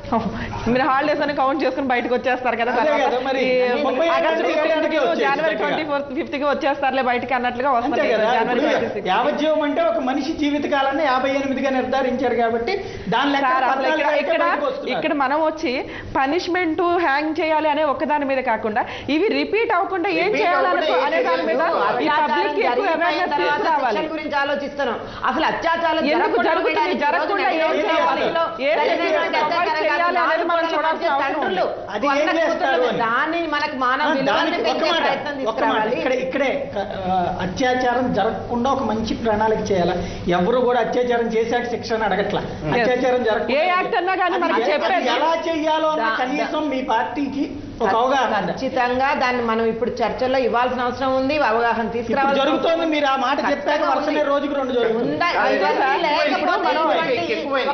మీరు హాలిడేస్ అని కౌంట్ చేసుకుని బయటకు వచ్చేస్తారు కదా
అదే
తర్వాత.
కదా మరి.
ఈ
ముప్పై ఏళ్ళ
ఆగస్టు
నుంచి
15 కి,
వచ్చేసి
జనవరి
చక్కగా.
ట్వంటీ ఫోర్త్ ఫిఫ్త్ కి వచ్చేస్తారులే బయటకి అన్నట్లుగా
అంతే
వస్తుంది
కదా
జనవరి
ఇప్పుడు
26 కి.
యావజ్జీవం అంటే ఒక మనిషి జీవిత కాలాన్ని యాభై ఎనిమిదిగా నిర్ధారించారు కాబట్టి దాని లెక్క
సార్ అసలు ఇక్కడ
పద్నాలుగు అయితే
ఇక్కడ
బయటకు వస్తున్నారు.
ఇక్కడ మనం వచ్చి పనిష్మెంట్ హ్యాంగ్ చేయాలి అనే ఒక్కదాని మీద కాకుండా ఇవి రిపీట్ అవ్వకుండా ఏం
Repeat
చేయాలనుకో
అవ్వకుండా
అనే
ఏం
దాని మీద
చేయాలి?
ఈ
అత్యాచారం
పబ్లిక్ ఎక్కువ
జరిగిపోయిన
అవేర్నెస్
తర్వాత
తీసుకురావాలి
శిక్షల గురించి ఆలోచిస్తున్నాం అసలు అత్యాచారాలు
ఎందుకు
జరగకుండా
జరుగుతుంది?
ఉండడానికి ఈ రోజు
జరగకుండా ఏం
నెల్లూరు
చేయాలి?
జిల్లాలో
ఏం
జరిగినటువంటి
చేయాలి?
అత్యాచారం
చేయాలి
కాదు,
అనేది మనం
నాలుగు
చూడాల్సిన
మంది
అవసరం
తండ్రులు
అది ఏం
వంద
చేస్తారు
కూతుర్లు,
అని.
దాన్ని మనకు మానవ
ఆ,
విలువలను
దానికి ఒక
పెంచే
మాట
ప్రయత్నం
ఒక మాట
తీసుకురావాలి
ఇక్కడే ఇక్కడే ఆ, అత్యాచారం జరగకుండా ఒక మంచి ప్రణాళిక చేయాలి ఎవరు కూడా అత్యాచారం చేశాక శిక్షణ అడగట్ల అత్యాచారం జరగకుండా
ఏ యాక్ట్ అన్నా కానీ మనకి
అది- అది
చెప్పేది-
ఎలా చెయ్యాలో అన్న
దా-
కనీసం మీ పార్టీకి ఒక అవగాహన ఉందా?
ఖచ్చితంగా దాన్ని మనం ఇప్పుడు చర్చల్లో ఇవ్వాల్సిన అవసరం ఉంది అవగాహన
ఇప్పుడు
తీసుకురావాలి
జరుగుతోంది మీరు ఆ మాట చెప్పాక
ఖచ్చితంగా
వరుసనే
ఉంది.
రోజుకి రెండు జరుగుతుంది
ఉందా
కాదు,
ఇవన్నీ
కాదు.
లేకపోతే
ఇప్పుడు మనం
ఇటువంటి
ఎక్కువైంది.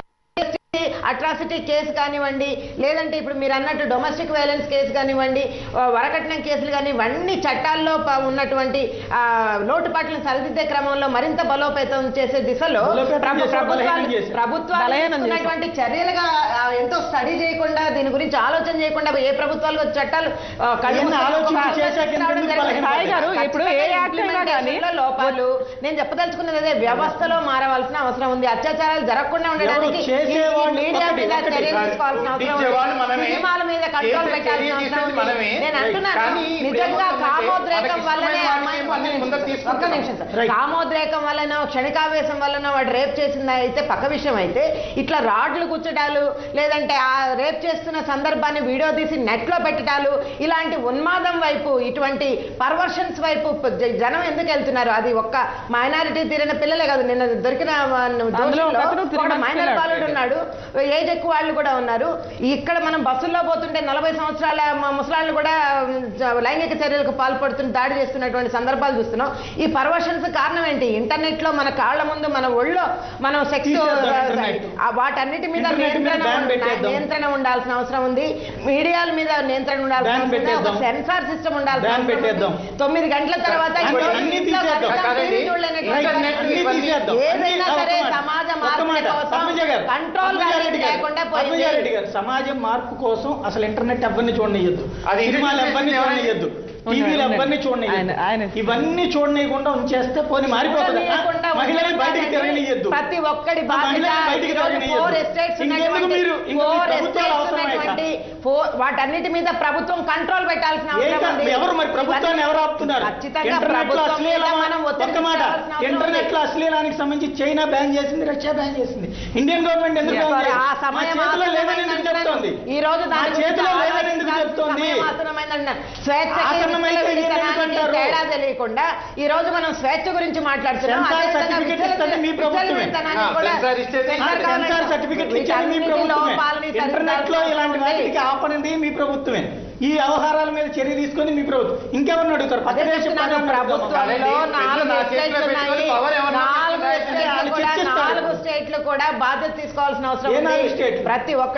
అట్రాసిటీ కేసు కానివ్వండి లేదంటే ఇప్పుడు మీరు అన్నట్టు డొమెస్టిక్ వైలెన్స్ కేసు కానివ్వండి ఆ, వరకట్నం కేసులు కానీ ఇవన్నీ చట్టాల్లో ప- ఉన్నటువంటి ఆ, లోటుపాట్లను సరిదిద్దే క్రమంలో మరింత బలోపేతం చేసే దిశలో
బలోపేతం
ప్రభు-
చేశారు, బలహీనం
ప్రభుత్వాలు
చేశారు.
ప్రభుత్వాలు
బలహీనం
తీసుకున్నటువంటి చర్యలుగా ఆ, ఎంతో స్టడీ చేయకుండా దీని గురించి ఆలోచన చేయకుండా ఏ ప్రభుత్వాలు చట్టాలు ఆ, కళ్ళు
ఇవన్నీ
మూసుకొని
ఆలోచించి
ఒక
చేశాక
ఆలోచన
ఎందుకు
రావడం
బలహీనం
జరిగింది.
సాయి గారు, ఇప్పుడు ఏ
ఖచ్చితంగా
యాక్ట్ అయినా కానీ
implementation లో లోపాలు నేను చెప్పదలుచుకున్నది అదే వ్యవస్థలో మారవలసిన అవసరం ఉంది అత్యాచారాలు జరగకుండా ఉండడానికి ఈ- ఈ
చేసేవాళ్ళు
మీడియా
ఒకటి,
మీద
ఒకటి.
చర్యలు తీసుకోవాల్సిన అవసరం
పుట్టించేవాళ్ళు
ఉంది
మనమే.
సినిమాల మీద కంట్రోల్
చేసే
పెట్టాల్సిన
చర్య
అవసరం
తీసేది
ఉంది
మనమే.
నేను అంటున్నాను
కానీ ఇప్పుడు
నిజంగా
ఏమవుతుందంటే
కామోద్రేకం
మనకి
వల్లనే
ఇష్టమైన
అమ్మాయి
వాటిని అన్ని ముందర
ఒక్క
తీసుకుంటున్నాం.
నిమిషం సార్
Right.
కామోద్రేకం వలన క్షణికావేశం వలన వాడు రేప్ చేసింది అయితే పక్క విషయం అయితే ఇట్లా రాడ్లు గుచ్చడాలు లేదంటే ఆ రేప్ చేస్తున్న సందర్భాన్ని వీడియో తీసి నెట్ లో పెట్టడాలు ఇలాంటి ఉన్మాదం వైపు ఇటువంటి పర్వర్షన్స్ వైపు ప- జ- జనం ఎందుకు వెళ్తున్నారు అది ఒక్క మైనారిటీ తీరిన పిల్లలే కాదు నిన్న దొరికిన ఆ, దోషుల్లో
ఒక అతను three
ఒక
months
మైనర్
పిల్లాడు.
బాలుడు ఉన్నాడు ఏజ్ ఎక్కువ వాళ్ళు కూడా ఉన్నారు ఇక్కడ మనం బస్సుల్లో పోతుంటే నలభై సంవత్సరాల మ- ముసలాళ్ళు కూడా ఉమ్, జ- లైంగిక చర్యలకు పాల్పడుతున్న దాడి చేస్తున్నటువంటి సందర్భాలు చూస్తున్నాం ఈ పర్వర్షన్స్ కారణం ఏంటి ఇంటర్నెట్ లో మన కాళ్ళ ముందు మన ఒళ్ళో మనం సెక్స్
తీసేద్దాం internet.
వాటన్నిటి మీద
internet మీద
నియంత్రణ
ban
ఉండ-
పెట్టేద్దాం.
నియంత్రణ ఉండాల్సిన అవసరం ఉంది మీడియాల మీద నియంత్రణ ఉండాల్సిన
Ban
అవసరం ఉంది. ఒక
పెట్టేద్దాం.
సెన్సార్ సిస్టమ్ ఉండాల్సిన
Ban
అవసరం ఉంది.
పెట్టేద్దాం.
తొమ్మిది గంటల తర్వాత
అన్ని-
ఇంట్లో
అన్ని
ఇంట్లో
తీసేద్దాం.
కనీసం
కాదండి.
టీవీ చూడలేనటువంటి
Internet
అన్ని
ఇవన్నీ
తీసేద్దాం.
ఏదైనా
అన్ని-
సరే
ఒక్క మాట,
సమాజ
ఒక్క
మార్పు
మాట.
కోసం
పద్మజ గారు,
కంట్రోల్
పద్మజ
వాల్యూస్
రెడ్డి గారు,
లేకుండా
పద్మజ
పోయింది.
రెడ్డి గారు, సమాజం మార్పు కోసం అసలు ఇంటర్నెట్ ఎవరిని చూడనియద్దు
అది
సినిమాలు
ఇంటర్నెట్
ఎవరిని
ఎవరిని-
చూడనియద్దు
అవునండి,
టీవీలు
అవునండి.
ఎవరిని
ఆయన-
చూడనియద్దు
ఆయన-
ఇవన్నీ చూడనీయకుండా ఉంచేస్తే పోనీ మారిపోతుంది
చూడనీయకుండా
మహిళల్ని
ఉండడం
బయటికి
కాదండి.
తిరగనియద్దు
ప్రతి ఒక్కడి
ఆ
బాధ్యత
మహిళల్ని బయటికి
ఈరోజు
తిరగనియద్దు.
four estates
ఇంకెందుకు
ఉన్నటువంటి-
మీరు ఇంకా మీ
four
ప్రభుత్వాలు
estates
అవసరమే ఇక?
ఉన్నటువంటి four- వాటన్నిటి మీద ప్రభుత్వం కంట్రోల్ పెట్టాల్సిన అవసరం
ఏంట-
ఉంది.
ఎవరు మరి ప్రభుత్వాన్ని ఎవరు ఆపుతున్నారు
ఖచ్చితంగా
ఇంటర్నెట్ లో
ప్రభుత్వం మీద
అశ్లీలం
మనం ఒత్తిడి
ఒక్క మాట
తీసుకురావాల్సిన అవసరం
ఇంటర్నెట్ లో
ఉంది.
అశ్లీలానికి సంబంధించి చైనా బ్యాన్ చేసింది రష్యా బ్యాన్ చేసింది ఇండియన్ గవర్నమెంట్ ఎందుకు ban
మరి
చేయదు?
ఆ
మా
సమయం
చేతిలో లేదని ఎందుకు
ఆసన్నమైందంటున్నాను.
చెప్తోంది
ఈ రోజు
మా
దాని గురించి
చేతిలో లేదని
ఆలోచించాల్సిన
ఎందుకు చెప్తోంది
సమయం ఆసన్నమైందంటున్నాను. స్వేచ్ఛకి
ఆసన్నమైతే
విచ్చలవిడితనానికి
ఏం ఎందుకంటారు?
తేడా తెలియకుండా ఈ రోజు మనం స్వేచ్ఛ గురించి మాట్లాడుతున్నాం
సెన్సార్
అదేవిధంగా
సర్టిఫికెట్
విచ్చల-
ఇస్తుంది మీ ప్రభుత్వమే.
విచ్చలవిడితనాన్ని
ఆ,
కూడా
సెన్సార్ ఇచ్చేది
సెన్సార్
సెన్సార్
కావాలంటే
సర్టిఫికెట్లు ఇచ్చేది మీ
వీటన్నిటి
ప్రభుత్వమే
లోపాలని
ఇంటర్నెట్ లో
సరిదిద్దాల్సిన
ఇలాంటి
అవసరం ఉంది.
వాటికి ఆపనిది మీ ప్రభుత్వమే ఈ వ్యవహారాల మీద చర్య తీసుకొని మీ ప్రభుత్వం ఇంకెవరిని అడుగుతారు పక్క
అదే
దేశ
చెప్తున్నాను,
ప్రధాని
ప్రభుత్వంలో
కాదండి,
నాలుగు
పెన్ను నా చేతిలో
స్టేట్లు
పెట్టుకొని
ఉన్నాయి.
పవర్ ఏమన్నా
నాలుగు
చేస్తుందా?
అంటే
స్టేట్లు
వాళ్ళు
కూడా
చర్చిస్తారు.
నాలుగు స్టేట్లు కూడా బాధ్యత తీసుకోవాల్సిన అవసరం
ఏ
ఉంది
నాలుగు స్టేట్లు?
ప్రతి ఒక్క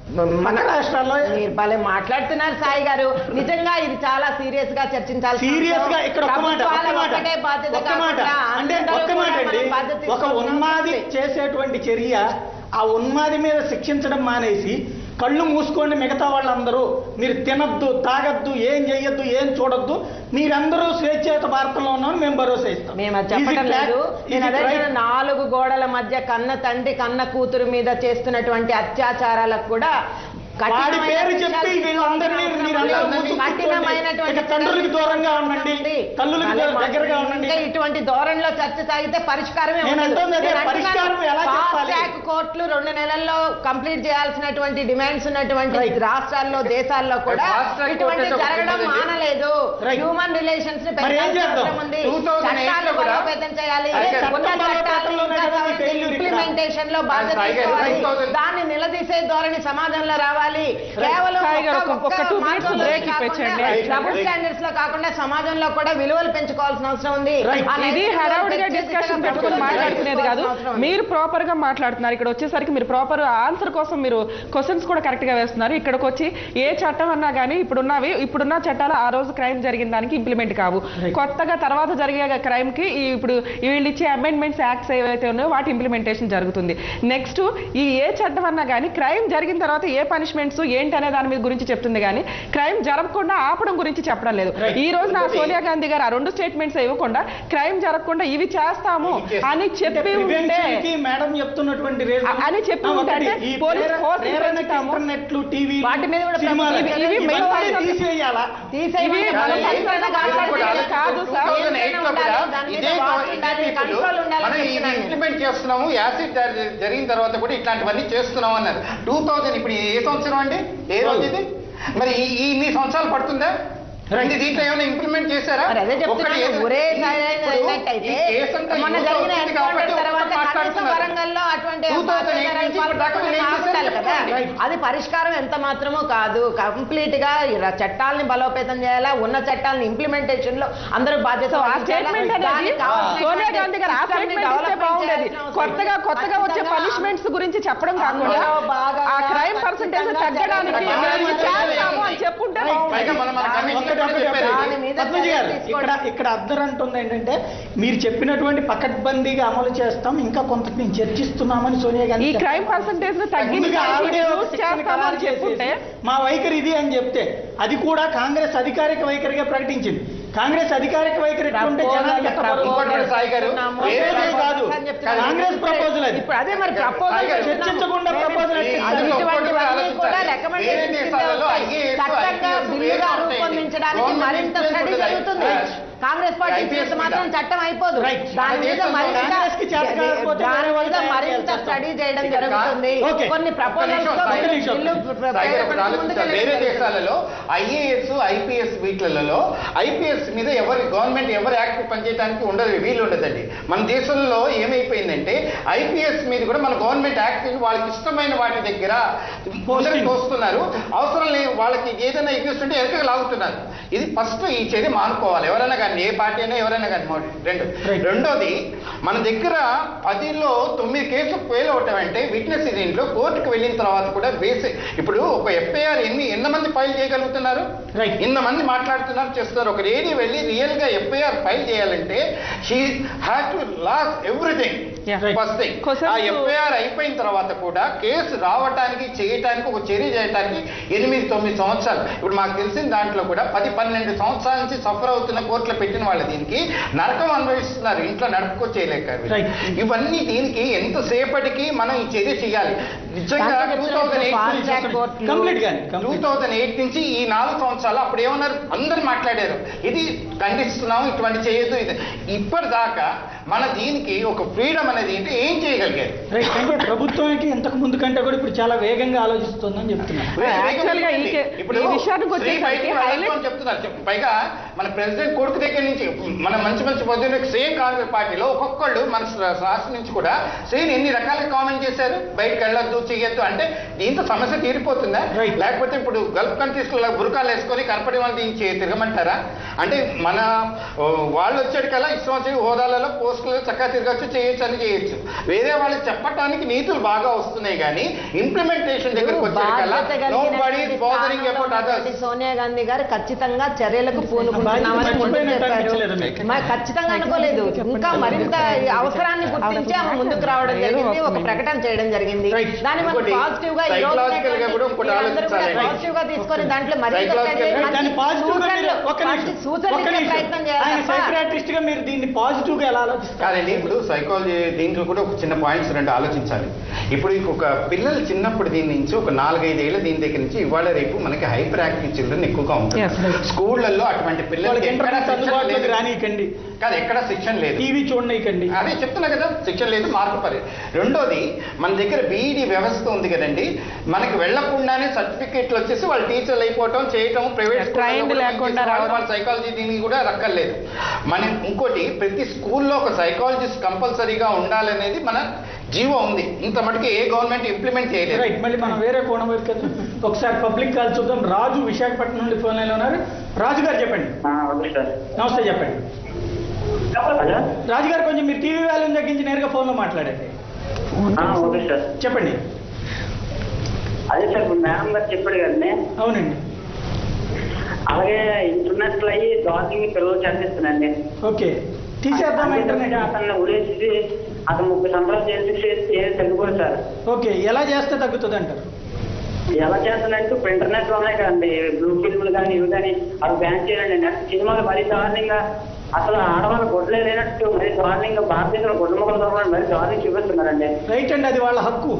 మన రాష్ట్రాల్లో
మీరు భలే మాట్లాడుతున్నారు సాయి గారు నిజంగా ఇది చాలా సీరియస్ గా చర్చించాల్సిన
సీరియస్ గా
అవసరం.
ఇక్కడ ఒక్క మాట ఒక్క
ప్రభుత్వాల
మాట
ఒక్కటే బాధ్యత
ఒక్క మాట
కాకుండా
అంటే
అందరూ
ఒక్క మాట
కూడా
అండి
మనం బాధ్యత
ఒక
తీసుకోవాల్సిన
ఉన్మాది
అవసరం ఉంది.
చేసేటువంటి చర్య ఆ ఉన్మాది మీద శిక్షించడం మానేసి కళ్ళు మూసుకోండి మిగతా వాళ్ళందరూ మీరు తినద్దు తాగద్దు ఏం చెయ్యొద్దు ఏం చూడొద్దు మీరందరూ స్వేచ్ఛాయుత భారతంలో ఉన్నామని మేము భరోసా ఇస్తాం
మేము అది
Is it
చెప్పటం
fact?
లేదు
Is
నేను
it
అదే
right?
చెప్తున్నా, నాలుగు గోడల మధ్య కన్న తండ్రి కన్న కూతురు మీద చేస్తున్నటువంటి అత్యాచారాలకు కూడా
వాడి
కఠినమైన
పేరు
శిక్షలు
చెప్పి వీళ్ళందరినీ
తీసుకోవాల్సిన
మీరందరూ
అవసరం
ముందుకు
ఉంది. కఠినమైనటువంటి
ఇక తండ్రులకు దూరంగా ఉండండి
ఉంది.
తల్లులకు
భలే
దూరం- దగ్గరగా
మాట.
ఉండండి
ఇంకా ఇటువంటి ధోరణిలో చర్చ సాగితే పరిష్కారమే
నేను
ఉండదు.
అంటుంది అదే,
నేను అంటున్నాను,
పరిష్కారం ఎలా
ఫాస్ట్
చెప్పాలి?
ట్రాక్ కోర్టులు రెండు నెలల్లో కంప్లీట్ చేయాల్సినటువంటి డిమాండ్స్ ఉన్నటువంటి
Right.
రాష్ట్రాల్లో దేశాల్లో కూడా
ఫాస్ట్ ట్రాక్
ఇటువంటి
కోర్టు అంటే
జరగడం
ఒకటి ఉందండి.
మానలేదు
Right.
హ్యూమన్ రిలేషన్స్ ని
మరి ఏం
పెంచాల్సిన
చేద్దాం?
అవసరం ఉంది
2008
చట్టాలు
లో కూడా
బలోపేతం చేయాలి
అదే
ఉన్న
చట్టం
చట్టాలు
బలోపేతంలోనే
ఇంకా
కదా మీ failure ఇక్కడ.
ఇంప్లిమెంటేషన్ లో బాధ్యత
సాయి గారు,
తీసుకోవాలి.
2000
దాన్ని నిలదీసే ధోరణి సమాజంలో రావాలి కేవలం
సాయి గారు,
ఒక్క-
ఒక- ఒక
ఒక్క
two minutes
మార్గంలో
break
కాకుండా
ఇప్పించండి.
డబుల్ స్టాండర్డ్స్ లో కాకుండా సమాజంలో కూడా విలువలు పెంచుకోవాల్సిన అవసరం ఉంది
Right.
ఆ
ఇది
నైతిక
హడావుడిగా
విలువలు
డిస్కషన్
పెంచేదిగా
పెట్టుకుని
ప్రభుత్వం
మాట్లాడుకునేది కాదు
అవసరం ఉంది.
మీరు ప్రాపర్ గా మాట్లాడుతున్నారు ఇక్కడ వచ్చేసరికి మీరు ప్రాపర్ ఆన్సర్ కోసం మీరు క్వశ్చన్స్ కూడా కరెక్ట్ గా వేస్తున్నారు ఇక్కడికి వచ్చి ఏ చట్టం అన్నా కానీ ఇప్పుడున్నవి ఇప్పుడున్న చట్టాలు ఆ రోజు క్రైమ్ జరిగిన దానికి ఇంప్లిమెంట్ కావు కొత్తగా తర్వాత జరిగే క్రైమ్ కి ఈ ఇప్పుడు వీళ్ళు ఇచ్చే అమెండ్మెంట్స్ యాక్ట్స్ ఏవైతే ఉన్నాయో వాటి ఇంప్లిమెంటేషన్ జరుగుతుంది నెక్స్ట్ ఈ ఏ చట్టం అన్నా కానీ క్రైమ్ జరిగిన తర్వాత ఏ పనిష్మెంట్స్ ఏంటి అనే దాని మీద గురించి చెప్తుంది కానీ క్రైమ్ జరగకుండా ఆపడం గురించి చెప్పడం లేదు ఈ రోజు నా సోనియా గాంధీ గారు ఆ రెండు స్టేట్మెంట్స్ ఇవ్వకుండా క్రైమ్ జరగకుండా ఇవి చేస్తాము అని చెప్పి ఉంటే
Prevention కి మేడం చెప్తున్నటువంటి reason-
అ- అని చెప్పి
ఆ,
ఉంటే
ఒకటి,
అంటే
ఈ
పోలీస్
ప్రేర-
ఫోర్స్
ప్రేరణకి
పెంచుతాము.
ఇంటర్నెట్లు, టీవీ
వాటి మీద కూడా
సినిమాలు,
ఇవి-
ఇవి
ఇవన్నీ
మెయిన్ పాయింట్
తీసేయాలా
తీసేయమని
ఇవి
మనం
మనం
పరిపాలన కాపాడుకోవడం కాదు సార్.
2008 లో కూడా
దాని మీద
ఇదే
వాచ్ ఉండాలి,
people
కంట్రోల్ ఉండాలి
మనం ఇది
చెప్తున్నాను నేను.
ఇంప్లిమెంట్ చేస్తున్నాము యాసిడ్ జరి- జరిగిన తర్వాత కూడా ఇట్లాంటివన్నీ చేస్తున్నాం అన్నారు టూ థౌజండ్ ఇప్పుడు ఏ సంవత్సరం అండి ఏ రోజు ఇది మరి ఈ ఈ ఇన్ని సంవత్సరాలు పడుతుందా రండి దీంట్లో ఏమైనా ఇంప్లిమెంట్ చేశారా
మరి అదే
ఒక్కటి
చెప్తున్నాను
ఏదో-
ఒరే
ఈ-
సారి
ఇప్పుడు
అయినట్టయితే
ఈ కేసు అంతా
మొన్న
యువత
జరిగిన
వచ్చింది కాబట్టి
ఎన్కౌంటర్ తర్వాత
ఒక్కటి
కనీసం
మాట్లాడుతున్నారు.
వరంగల్లో అటువంటి
2008
అత్యాచారాలు
నుంచి ఇప్పుడు దాకా
పాల్పడకుండా
మీరు ఏం చేశారు
ఆపుతారు కదా
చెప్పండి.
అది పరిష్కారం ఎంత మాత్రమూ కాదు కంప్లీట్ గా ఈ ర- చట్టాలని బలోపేతం చేయాలా ఉన్న చట్టాలని ఇంప్లిమెంటేషన్ లో అందరూ బాధ్యత
సో ఆ
వహించాలా.
స్టేట్మెంట్ అనేది
దానికి కావాల్సినటువంటి
సోనియా గాంధీ గారు ఆ
system ని
స్టేట్మెంట్ ఇస్తే
development
బాగుండేది
చేయాల్సిన అవసరం
కొత్తగా
ఉంది.
కొత్తగా వచ్చే
ఖచ్చితంగా
పనిష్మెంట్స్ గురించి చెప్పడం కాకుండా
అందులో భాగంగా
ఆ క్రైమ్ పర్సంటేజ్
ఖచ్చితంగా
తగ్గడానికి
జరగాలి.
మేము ఇది చేస్తాము అని చెప్పుంటే
Right.
పైగా
బాగుండేది
మన మన కమిషన్
ఒకటి, ఒకటి,
చెప్పారు
దాని
ఇది.
మీద
పద్మజి గారు
చర్యలు
ఇక్కడ
తీసుకోవడం.
ఇక్కడ అద్దరు అంటుంది ఏంటంటే మీరు చెప్పినటువంటి పకడ్బందీగా అమలు చేస్తాం ఇంకా కొంత మేము చర్చిస్తున్నామని సోనియా గాంధీ
ఈ
చెప్పారు.
క్రైమ్ పర్సంటేజ్ ను
ముందుగా ఆవిడే ఒక
తగ్గించి
శిక్షణ
చేస్తాము
ఖరారు
అని చెప్పుంటే
చేసేసి మా వైఖరి ఇది అని చెప్తే అది కూడా కాంగ్రెస్ అధికారిక వైఖరిగా ప్రకటించింది కాంగ్రెస్ అధికారిక వైఖరి ఎట్లుంటే జనానికి ఎట్లా
ప్రపోజల్
పడుతుంది?
ఇంకోటి కూడా సాయి గారు,
చెప్తున్నాము.
వేరే
ప్రపోజల్ కాదు.
అని చెప్తున్నాము.
కాంగ్రెస్ ప్రపోజల్ అది.
ఇప్పుడు అదే మరి ప్రపోజల్
సాయి గారు,
చెప్తున్నాము.
చర్చించకుండా
మేము
ప్రపోజల్
ఇటువంటి
ఎట్లా
అందులో
ఇస్తారు?
ఒక్కటి కూడా
ఇవన్నీ కూడా
ఆలోచించాలి.
recommendations
వేరే
కింద
దేశాలలో
వస్తాయి.
IAS,
చట్టంగా
IPS
బిల్లుగా
వేరే ఉంటాయి.
రూపొందించడానికి
గవర్నమెంట్
మరింత
ఇన్ఫ్లుయెన్స్
స్టడీ
ఉంటుంది.
జరుగుతుంది
Right.
కాంగ్రెస్ పార్టీ
IPS
చేస్తే
మీద.
మాత్రం చట్టం అయిపోదు
Right.
దాని
మన
మీద
దేశంలో
మరింత
కాంగ్రెస్కి చేత కాకపోతే
దాని
వేరే వాళ్ళు
మీద
తయారు
మరింత
చేస్తారు.
స్టడీ చేయడం
ఇక్కడ
జరుగుతుంది
Okay.
కొన్ని ప్రపోజల్స్
ఒక్క నిమిషం,
ఒక్క నిమిషం.
సాయి గారు ఒకటి ఆలోచించాలి. వేరే దేశాలలో ఐఏఎస్ ఐపీఎస్ వీటిలలో ఐపీఎస్ మీద ఎవరి గవర్నమెంట్ ఎవరి యాక్ట్ పనిచేయడానికి ఉండదు వీలు ఉండదండి మన దేశంలో ఏమైపోయిందంటే ఐపీఎస్ మీద కూడా మన గవర్నమెంట్ యాక్ట్ వాళ్ళకి ఇష్టమైన వాటి దగ్గర ముందరికి తోస్తున్నారు అవసరం లేదు వాళ్ళకి ఏదైనా ఎగ్జిస్ట్ ఉంటే వెనకకి లాగుతున్నారు ఇది ఫస్ట్ ఈ చర్య మానుకోవాలి ఎవరైనా కానీ ఏ పార్టీ అయినా ఎవరైనా కానీ మొదటి. రెండు
Right.
రెండోది మన దగ్గర పదిలో తొమ్మిది కేసులు ఫెయిల్ అవటం అంటే విట్నెస్ దీంట్లో కోర్టుకు వెళ్ళిన తర్వాత కూడా బేసిక్ ఇప్పుడు ఒక ఎఫ్ఐఆర్ ఎన్ని ఎంతమంది ఫైల్ చేయగలుగుతున్నారు
Right.
ఇంతమంది మాట్లాడుతున్నారు చేస్తున్నారు ఒక లేడీ వెళ్ళి రియల్ గా ఎఫ్ఐఆర్ ఫైల్ చేయాలంటే she had to lose everything
Yeah.
First thing
Questions-
ఆ ఎఫ్ఐఆర్ అయిపోయిన తర్వాత కూడా కేసు రావటానికి చేయటానికి ఒక చర్య చేయటానికి ఎనిమిది తొమ్మిది సంవత్సరాలు ఇప్పుడు మాకు తెలిసిన దాంట్లో కూడా పది పన్నెండు సంవత్సరాల నుంచి సఫర్ అవుతున్న కోర్టులో పెట్టిన వాళ్ళ దీనికి నరకం అనుభవిస్తున్నారు ఇంట్లో నడుపుకో చేయలేక
Right.
ఇవన్నీ దీనికి ఎంతసేపటికి మనం ఈ చర్య చేయాలి నిజంగా
దాంట్లో
టూ
చెప్తున్నట్టు fast
థౌజండ్
track కోర్టులు,
కంప్లీట్ గాని
టూ
కంప్లీట్
థౌజండ్ ఎయిట్ నుంచి ఈ నాలుగు సంవత్సరాలు అప్పుడు ఏమన్నారు అందరు మాట్లాడారు ఇది ఖండిస్తున్నాం ఇటువంటి చేయొద్దు ఇది ఇప్పటిదాకా మన దీనికి ఒక ఫ్రీడమ్ అనేది ఏంటి ఏం చేయగలిగారు
రైట్ అంటే ప్రభుత్వానికి ఇంతకు ముందు కంటే కూడా ఇప్పుడు చాలా వేగంగా ఆలోచిస్తుందని చెప్తున్నారు
Actually గా ఈ కే-
ఇప్పుడు
ఈ విషయానికి
స్త్రీ
వచ్చేసరికి
బయటకు
highlight-
వెళ్ళొద్దు అని చెప్తున్నారు చెప్- పైగా మన ప్రెసిడెంట్ కొడుకు దగ్గర నుంచి మన మంచి మంచి పొద్దున్న సేమ్ కాంగ్రెస్ పార్టీలో ఒక్కొక్కళ్ళు మన రా- రాష్ట్రం నుంచి కూడా స్త్రీని ఎన్ని రకాలుగా కామెంట్ చేశారు బయటకు వెళ్ళొద్దు చేయొద్దు అంటే దీంతో సమస్య తీరిపోతుందా
Right.
లేకపోతే ఇప్పుడు గల్ఫ్ కంట్రీస్ లో బురకాలు వేసుకొని కనపడే వాళ్ళు దీన్ని చే- తిరగమంటారా అంటే మన ఓ, వాళ్ళు వచ్చేటికల్లా ఇష్టం వచ్చే హోదాలలో పోస్టులు చక్కగా తిరగచ్చు చేయొచ్చు అని చేయొచ్చు వేరే వాళ్ళకి చెప్పడానికి నీతులు బాగా వస్తున్నాయి కానీ ఇంప్లిమెంటేషన్ దగ్గరకు వచ్చేటికల్లా
బాధ్యత
నో
కలిగినటువంటి
బడీ బాదరింగ్
స్థానంలో
అబౌట్
ఉన్నటువంటి
అదర్స్
సోనియా గాంధీ గారు ఖచ్చితంగా చర్యలకు పూనుకుంటున్నామని ముందు
మర్చిపోయినట్టు
చెప్పారు
అనిపించలేదా మీకు?
మరి ఖచ్చితంగా అనుకోలేదు ఇంకా మరింత ఈ అవసరాన్ని గుర్తించి ఆమె ముందుకు రావడం జరిగింది ఒక ప్రకటన చేయడం జరిగింది
Right.
దాన్ని మనం
ఇంకోటి
పాజిటివ్ గా ఈ రోజు
psychological గా కూడా ఇంకోటి ఆలోచించాలి.
పాజిటివ్ గా తీసుకొని దాంట్లో మరింత
Psychological
study,
గా
మంచి
దాన్ని పాజిటివ్ గా మీరు
సూచనలు-
ఒక్క
మంచి
నిమిషం
సూచనలు
ఒక్క
ఇచ్చే
నిమిషం
ప్రయత్నం చేయాలి
ఆయన
తప్ప
సైక్రాటిస్ట్ గా మీరు దీన్ని పాజిటివ్ గా ఎలా ఆలోచిస్తారు
కాదండి ఇప్పుడు సైకాలజీ దీంట్లో కూడా ఒక చిన్న పాయింట్స్ రెండు ఆలోచించాలి ఇప్పుడు ఇంకొక పిల్లలు చిన్నప్పుడు దీని నుంచి ఒక నాలుగైదేళ్ల దీని దగ్గర నుంచి ఇవాళ రేపు మనకి హైపర్ యాక్టివ్ చిల్డ్రన్ ఎక్కువగా
Yes,
ఉంటుంది
right.
స్కూళ్ళల్లో అటువంటి
వాళ్ళకి
పిల్లలకి ఎక్కడ
ఇంటర్నెట్
శిక్షణ
అందుబాటులోకి
లేదు.
రానియకండి
కాదు ఎక్కడ శిక్షణ లేదు
టీవీ చూడనియకండి
అదే చెప్తున్నా కదా శిక్షణ లేదు మార్పు పరి రెండోది మన దగ్గర బీఈడి వ్యవస్థ ఉంది కదండి మనకి వెళ్లకుండానే సర్టిఫికేట్లు వచ్చేసి వాళ్ళు టీచర్లు అయిపోవటం చేయటం ప్రైవేట్
Trained లేకుండా రావడం.
వాళ్ళ సైకాలజీ దీనికి కూడా రక్కర్లేదు మన ఇంకోటి ప్రతి స్కూల్లో ఒక సైకాలజిస్ట్ కంపల్సరీగా ఉండాలనేది మన జీవో ఉంది ఇంత మటుకు ఏ గవర్నమెంట్ ఇంప్లిమెంట్ చేయలేదు
రైట్ మళ్ళీ మనం వేరే కోణం వైపు వెళ్దాం. ఒకసారి పబ్లిక్ కాల్ చూద్దాం రాజు విశాఖపట్నం నుండి ఫోన్ లైన్లో ఉన్నారు రాజు గారు చెప్పండి
ఓకే సార్
నమస్తే చెప్పండి
హలో
రాజు గారు కొంచెం మీరు టీవీ వాల్యూమ్ తగ్గించి నేరుగా ఫోన్లో మాట్లాడండి
ఓకే సార్
చెప్పండి
అదే సార్ ఇప్పుడు మేడం గారు చెప్పాడు కదండి
అవునండి
అలాగే ఇంటర్నెట్ అయ్యి దానికి పిల్లలు చదివిస్తున్నాండి
ఓకే తీసేద్దాం ఇంటర్నెట్
అతన్ని ఉరేసి అతను ముప్పై సంవత్సరాలు జైలు చేసి ఏది తగ్గిపోదు సార్
ఓకే ఎలా చేస్తే తగ్గుతుంది అంటారు
ఎలా చేస్తానంటే ఇప్పుడు ఇంటర్నెట్ ఉన్నాయి కదండి బ్లూ ఫిల్మ్లు కానీ ఇవి కానీ అవి బ్యాన్ చేయండి నెక్స్ట్ సినిమాలు మరీ దారుణంగా అసలు ఆడవాళ్ళు గొడ్లే లేనట్టు మరీ దారుణంగా భారతదేశంలో గొడ్ల మొక్కలు దొరకడం మరీ దారుణంగా చూపిస్తున్నారండి
రైట్ అండి అది వాళ్ళ హక్కు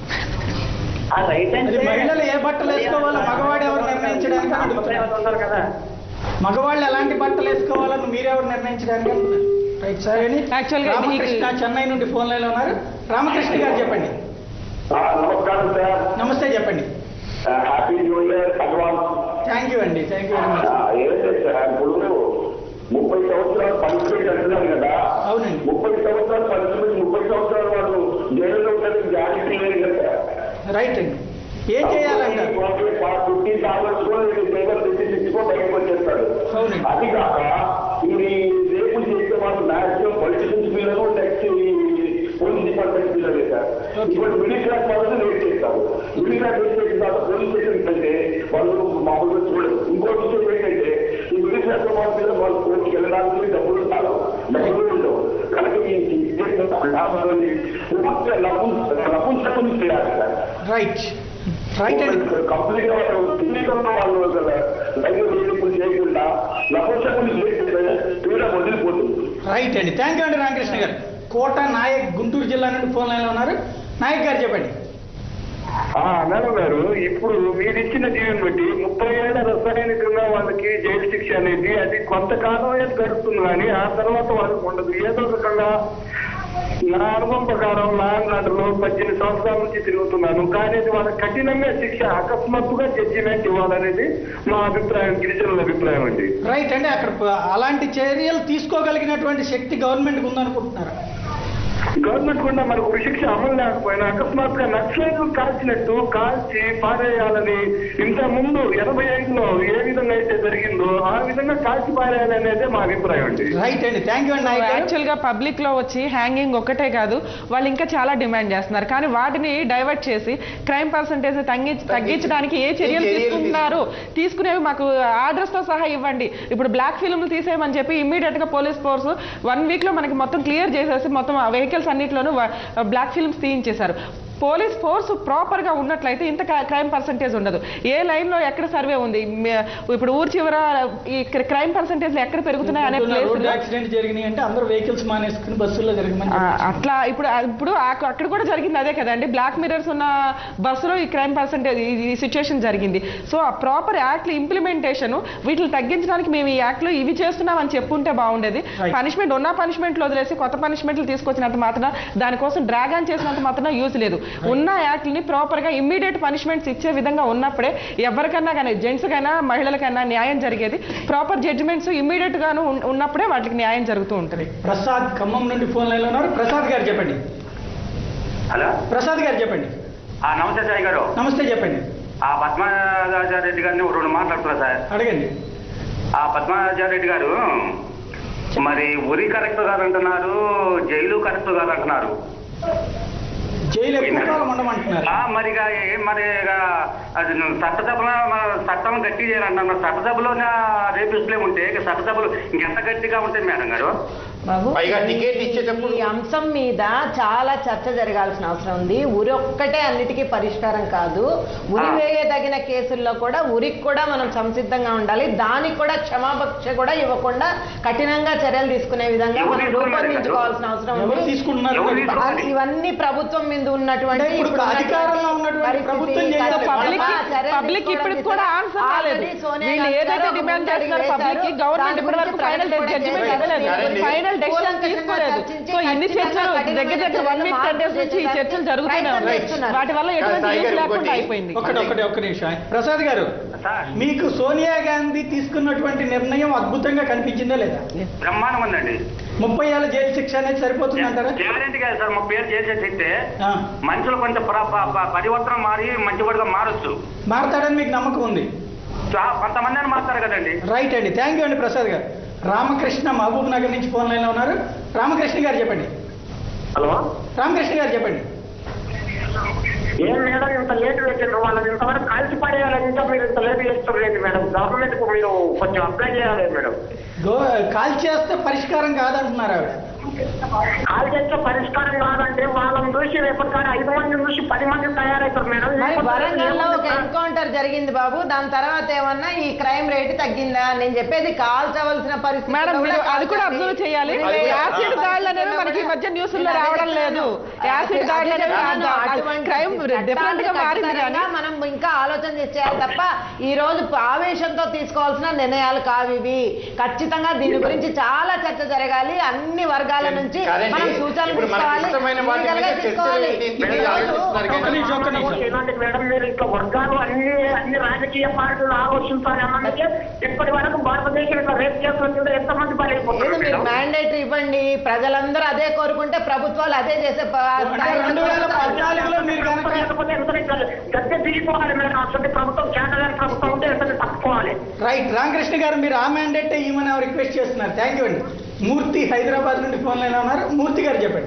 ఆ రైట్
అది మహిళలు ఏ బట్టలు వేసుకోవాలో మగవాడు ఎవరు నిర్ణయించడానికి అడుగుతున్నారు.
ఉన్నారు కదా
మగవాళ్ళు ఎలాంటి బట్టలు వేసుకోవాలని మీరెవరు నిర్ణయించడానికి అంటున్నారు. రైట్ సార్ అని
Actually గా
రామకృష్ణ చెన్నై నుండి ఫోన్ లైన్లో ఉన్నారు రామకృష్ణ గారు చెప్పండి
నమస్కారం సార్
నమస్తే చెప్పండి
happy new year advance
thank you అండి థ్యాంక్ యూ వెరీ మచ్
ఏం లేదు సార్ ఇప్పుడు ముప్పై సంవత్సరాలు పనిచేసి అంటున్నారు కదా
అవునండి.
ముప్పై సంవత్సరాలు పనిచేసి ముప్పై సంవత్సరాలు వాళ్ళు జైల్లో ఉండడానికి గ్యారెంటీ లేదు కదా
రైట్ అండి ఏం చేయాలంటారు
ఫిఫ్టీ థౌసండ్స్ కూడా పేపర్ తెచ్చి తెచ్చుకో బయటకు వచ్చేస్తాడు
అవునండి.
అది కాక ఇది రేపు చేసే వాళ్ళు మ్యాక్సిమం పొలిటిషియన్స్ పిల్లలు నెక్స్ట్ పోలీస్ డిపార్ట్మెంట్ పిల్లలే సార్
Okay.
ఇప్పుడు మిడిల్ క్లాస్ వాళ్ళని రేట్ చేస్తారు మిడిల్ క్లాస్ రేట్ చేసిన తర్వాత పోలీస్ స్టేషన్ కంటే వాళ్ళు మామూలుగా చూడరు ఇంకో విషయం ఏంటంటే ఈ మిడిల్ క్లాస్ వాళ్ళ మీద వాళ్ళు కోర్టుకి వెళ్ళడానికి డబ్బులు ఉండాలి డబ్బులు ఉండవు కనుక ఈ లాభాలని నపుంసకం చేయాలి సార్
రైట్ రైట్ అండి
కంప్లీట్ గా ఢిల్లీలో వాళ్ళు లైవ్ వేదికలు చేయకుండా నపుంసకులు చేస్తే తీరా వదిలిపోతుంది
రైట్ అండి థ్యాంక్ యూ అండి రామకృష్ణ గారు కోట నాయక్ గుంటూరు జిల్లా నుండి ఫోన్ లైన్లో ఉన్నారు నాయక్ గారు చెప్పండి
మేడం గారు ఇప్పుడు మీరు ఇచ్చిన జీవన్ బట్టి ముప్పై ఏళ్ళ రసాయనికంగా వాళ్ళకి జైలు శిక్ష అనేది అది కొంతకాలమే గడుస్తుంది కానీ ఆ తర్వాత వాళ్ళకి ఉండదు ఏదో రకంగా నా అనుభవం ప్రకారం నా నాటిలో పద్దెనిమిది సంవత్సరాల నుంచి తిరుగుతున్నాను కానీ అది వాళ్ళకి కఠినంగా శిక్ష అకస్మాత్తుగా జడ్జిమెంట్ ఇవ్వాలనేది మా అభిప్రాయం గిరిజనుల అభిప్రాయం అండి
రైట్ అండి అక్కడ ప- అలాంటి చర్యలు తీసుకోగలిగినటువంటి శక్తి గవర్నమెంట్కి ఉందనుకుంటున్నారు
గవర్నమెంట్ కూడా మనకు ఉరిశిక్ష అమలు లేకపోయినా అకస్మాత్తుగా నక్సలైట్లు కాల్చినట్టు కాల్చి పారేయాలని ఇంత ముందు ఎనభై ఐదులో ఏ విధంగా అయితే జరిగిందో ఆ విధంగా కాల్చి పారేయాలనేదే మా అభిప్రాయం అండి
రైట్ అండి థ్యాంక్ యూ అండి నాయక్ గారు
యాక్చువల్ గా పబ్లిక్ లో వచ్చి హ్యాంగింగ్ ఒక్కటే కాదు వాళ్ళు ఇంకా చాలా డిమాండ్ చేస్తున్నారు కానీ వాటిని డైవర్ట్ చేసి క్రైమ్ పర్సంటేజ్ తగ్గి తగ్గించడానికి ఏ చర్యలు
చర్యలు
తీసుకుంటున్నారు తీసుకునేవి మాకు ఆర్డర్స్ తో సహా ఇవ్వండి ఇప్పుడు బ్లాక్ ఫిల్మ్ తీసేయమని చెప్పి ఇమ్మీడియట్ గా పోలీస్ ఫోర్స్ వన్ వీక్ లో మనకి మొత్తం క్లియర్ చేసేసి మొత్తం వెహికల్స్ అన్నిట్లోనూ బ్లాక్ ఫిల్మ్స్ తీయించేశారు పోలీస్ ఫోర్స్ ప్రాపర్ గా ఉన్నట్లయితే ఇంత క్రైమ్ పర్సంటేజ్ ఉండదు ఏ లైన్ లో ఎక్కడ సర్వే ఉంది మే- ఇప్పుడు ఊరు చివర ఈ క్రైమ్ పర్సంటేజ్ ఎక్కడ పెరుగుతున్నాయి అనే
రోడ్డు
ప్లేస్
యాక్సిడెంట్ జరిగినాయి అంటే అందరూ వెహికల్స్ మానేసుకుని బస్సుల్లో జరగమని
ఆ,
చెప్పేసి.
అట్లా ఇప్పుడు ఇప్పుడు ఆ- అక్కడ కూడా జరిగింది అదే కదండి బ్లాక్ మిరర్స్ ఉన్న బస్సులో ఈ క్రైమ్ పర్సెంటేజ్ ఈ సిచ్యుయేషన్ జరిగింది సో ఆ ప్రాపర్ యాక్ట్ ఇంప్లిమెంటేషన్ వీటిని తగ్గించడానికి మేము ఈ యాక్ట్ లో ఇవి చేస్తున్నాం అని చెప్పుంటే బాగుండేది
Right.
పనిష్మెంట్ ఉన్న పనిష్మెంట్లు వదిలేసి కొత్త పనిష్మెంట్లు తీసుకొచ్చినంత మాత్రం దానికోసం డ్రాగ్ ఆన్ చేసినంత మాత్రం యూజ్ లేదు ఉన్న యాక్ట్ని ప్రాపర్ గా ఇమ్మీడియట్ పనిష్మెంట్స్ ఇచ్చే విధంగా ఉన్నప్పుడే ఎవరికన్నా కానీ జెంట్స్ కైనా మహిళలకైనా న్యాయం జరిగేది ప్రాపర్ జడ్జిమెంట్స్ ఇమ్మీడియట్ గాను ఉన్- ఉన్నప్పుడే వాటికి న్యాయం జరుగుతూ ఉంటుంది
ప్రసాద్ ఖమ్మం నుండి ఫోన్ లైన్లో ఉన్నారు ప్రసాద్ గారు చెప్పండి
హలో
ప్రసాద్ గారు చెప్పండి
ఆ, నమస్తే సాయి గారు
నమస్తే చెప్పండి
ఆ పద్మరాజారెడ్డి గారిని ఒక రెండు మాట్లాడుతున్నా సార్
అడగండి
ఆ పద్మరాజారెడ్డి గారు మరి ఉరి కరెక్ట్ కాదంటున్నారు జైలు కరెక్ట్ కాదంటున్నారు
జైలు ఎక్కువ కాలం ఉండమంటున్నారు
ఆ, మరి ఇక ఏ- మరి ఇక అది నువ్వు చట్టసభలో మన చట్టం గట్టి చేయాలంటున్నారు చట్టసభలోనే రేపిస్టులే ఉంటే ఇక చట్టసభలు ఇంకెంత గట్టిగా ఉంటాయి మేడం గారు
బాబు
పైగా టికెట్ ఇచ్చేటప్పుడు
ఈ అంశం మీద చాలా చర్చ జరగాల్సిన అవసరం ఉంది ఉరి ఒక్కటే అన్నిటికీ పరిష్కారం కాదు ఉరి
ఆ.
వేయదగిన కేసుల్లో కూడా ఉరికి కూడా మనం సంసిద్ధంగా ఉండాలి దానికి కూడా క్షమాపక్ష కూడా ఇవ్వకుండా కఠినంగా చర్యలు తీసుకునే విధంగా
ఎవరు
మనం
తీసుకున్నారు?
రూపొందించుకోవాల్సిన అవసరం
ఎవరు
ఉంది
తీసుకుంటున్నారు
ఎవరు
మరి?
తీసుకుంటున్నారు?
ఆ- ఇవన్నీ ప్రభుత్వం మీద ఉన్నటువంటి
అంటే ఇప్పుడు
ఇప్పుడున్నటువంటి
అధికారంలో ఉన్నటువంటి
పరిస్థితి,
ప్రభుత్వం చేయాలి.
కనుక
పబ్లిక్
ఆ చర్యలు
పబ్లిక్
తీసుకోవడం
ఇప్పటికి కూడా
దిశగా
ఆన్సర్ రాలేదు
ఆల్రెడీ సోనియా
వీళ్ళు
గాంధీ
ఏదైతే
గారు
డిమాండ్
ముందడుగు
చేస్తున్నారు పబ్లిక్ కి
వేశారు.
గవర్నమెంట్
దాని
ఇప్పటి వరకు
గురించి
ఫైనల్
ప్రకటన
జడ్జిమెంట్
కూడా
ఇవ్వలేదు
చేయాలి.
ఫైనల్ డెసిషన్
కూలంకషంగా
తీసుకోలేదు
చర్చించి
సో ఇన్ని
ఖచ్చితంగా
చర్చలు
కఠినమైన
దగ్గర దగ్గర వన్ వీక్ టెన్ డేస్ నుంచి ఈ
మార్పులు
చర్చలు జరుగుతూనే
ప్రయత్నం
ఉన్నాయి
చేస్తున్నారు.
వాటి వల్ల ఎటువంటి
సాయి
యూజ్
గారు
లేకుండా
ఇంకోటి.
అయిపోయింది
ఒకటి ఒకటి ఒక్క నిమిషం ప్రసాద్ గారు
సార్
మీకు సోనియా గాంధీ తీసుకున్నటువంటి నిర్ణయం అద్భుతంగా కనిపించిందా లేదా
బ్రహ్మాండం ఉందండి
ముప్పై ఏళ్ళ జైలు శిక్ష అనేది సరిపోతుంది అంటారా
గ్యారంటీ కాదు సార్ ముప్పై ఏళ్ళు చేసేసి
ఆ,
మనుషులు కొంచెం ప్ర- ప- ప- పరివర్తన మారి మంచివాడిగా మారొచ్చు
మారతాడని మీకు నమ్మకం ఉంది
చా- కొంతమంది అని మారుతారు కదండి
రైట్ అండి థ్యాంక్ యూ అండి ప్రసాద్ గారు రామకృష్ణ మహబూబ్ నగర్ నుంచి ఫోన్ లైన్లో ఉన్నారు రామకృష్ణ గారు చెప్పండి
హలో
రామకృష్ణ గారు చెప్పండి
ఏం మేడం ఇంత లేట్ పెట్టారు వాళ్ళని ఇంతవరకు కాల్చి పడేయాలని ఇంకా మీరు ఇంత లేట్ చేస్తున్నారు మేడం గవర్నమెంట్ కు మీరు కొంచెం అప్లై చేయాలి మేడం
గో కాల్ చేస్తే పరిష్కారం కాదంటున్నారు ఆవిడ
కాల్ చేస్తే పరిష్కారం కాదంటే వాళ్ళని చూసి రేపటికాడ ఐదు మంది చూసి పది మంది తయారవుతారు మేడం
మరి
లేకపోతే
వరంగల్లో ఒక
ఏముంది సార్?
ఎన్కౌంటర్ జరిగింది బాబు దాని తర్వాత ఏమన్నా ఈ క్రైమ్ రేట్ తగ్గిందా నేను చెప్పేది కాల్చవలసిన పరిస్థితి
మేడం మీరు అది కూడా అబ్జర్వ్ చేయాలి యాసిడ్ దాడులు అనేవి మనకి ఈ మధ్య న్యూస్ లో రావడం లేదు యాసిడ్ దాడులు అనేవి క్రైమ్ డిఫరెంట్ గా మారింది కానీ
మనం ఇంకా ఆలోచన చేయాలి తప్ప ఈ రోజు ఆవేశంతో తీసుకోవాల్సిన నిర్ణయాలు కావు ఇవి ఖచ్చితంగా దీని గురించి చాలా చర్చ జరగాలి అన్ని వర్గాల నుంచి
కాదండి.
మనం సూచనలు
ఇప్పుడు మనకి
తీసుకోవాలి
ఇష్టమైన వాటి మీద
లీగల్గా
చర్చలు
తీసుకోవాలి
ఏంటి?
ఈ
మీరు
రోజు
ఆలోచిస్తున్నారు
ఒక్క
కదా.
నిమిషం, ఒక్క నిమిషం.
ఇలాంటి మేడం మీరు ఇట్లా వర్గాలు అన్ని అన్ని రాజకీయ పార్టీలు ఆలోచించాలి అన్నది ఇప్పటి వరకు భారతదేశం ఇట్లా రేపు చేస్తుంటే ఎంతమంది
లేదు
బలైపోతున్నారు
మీరు
మేడం?
మ్యాండేటరీ ఇవ్వండి ప్రజలందరూ అదే కోరుకుంటే ప్రభుత్వాలు అదే చేసే ప-
అంటే రెండు వేల పద్నాలుగులో మీరు కనుక
లేకపోతే ఎంతనే గద్దె దిగిపోవాలి మేడం అసలు ప్రభుత్వం కేంద్ర ప్రభుత్వం ఉంటే ఎంతనే తప్పుకోవాలి
రైట్ రామకృష్ణ గారు మీరు ఆ మ్యాండేట్ ఇవ్వమని రిక్వెస్ట్ చేస్తున్నారు థ్యాంక్ యూ అండి మూర్తి హైదరాబాద్ నుండి ఫోన్ లైన్ ఉన్నారు మూర్తి గారు చెప్పండి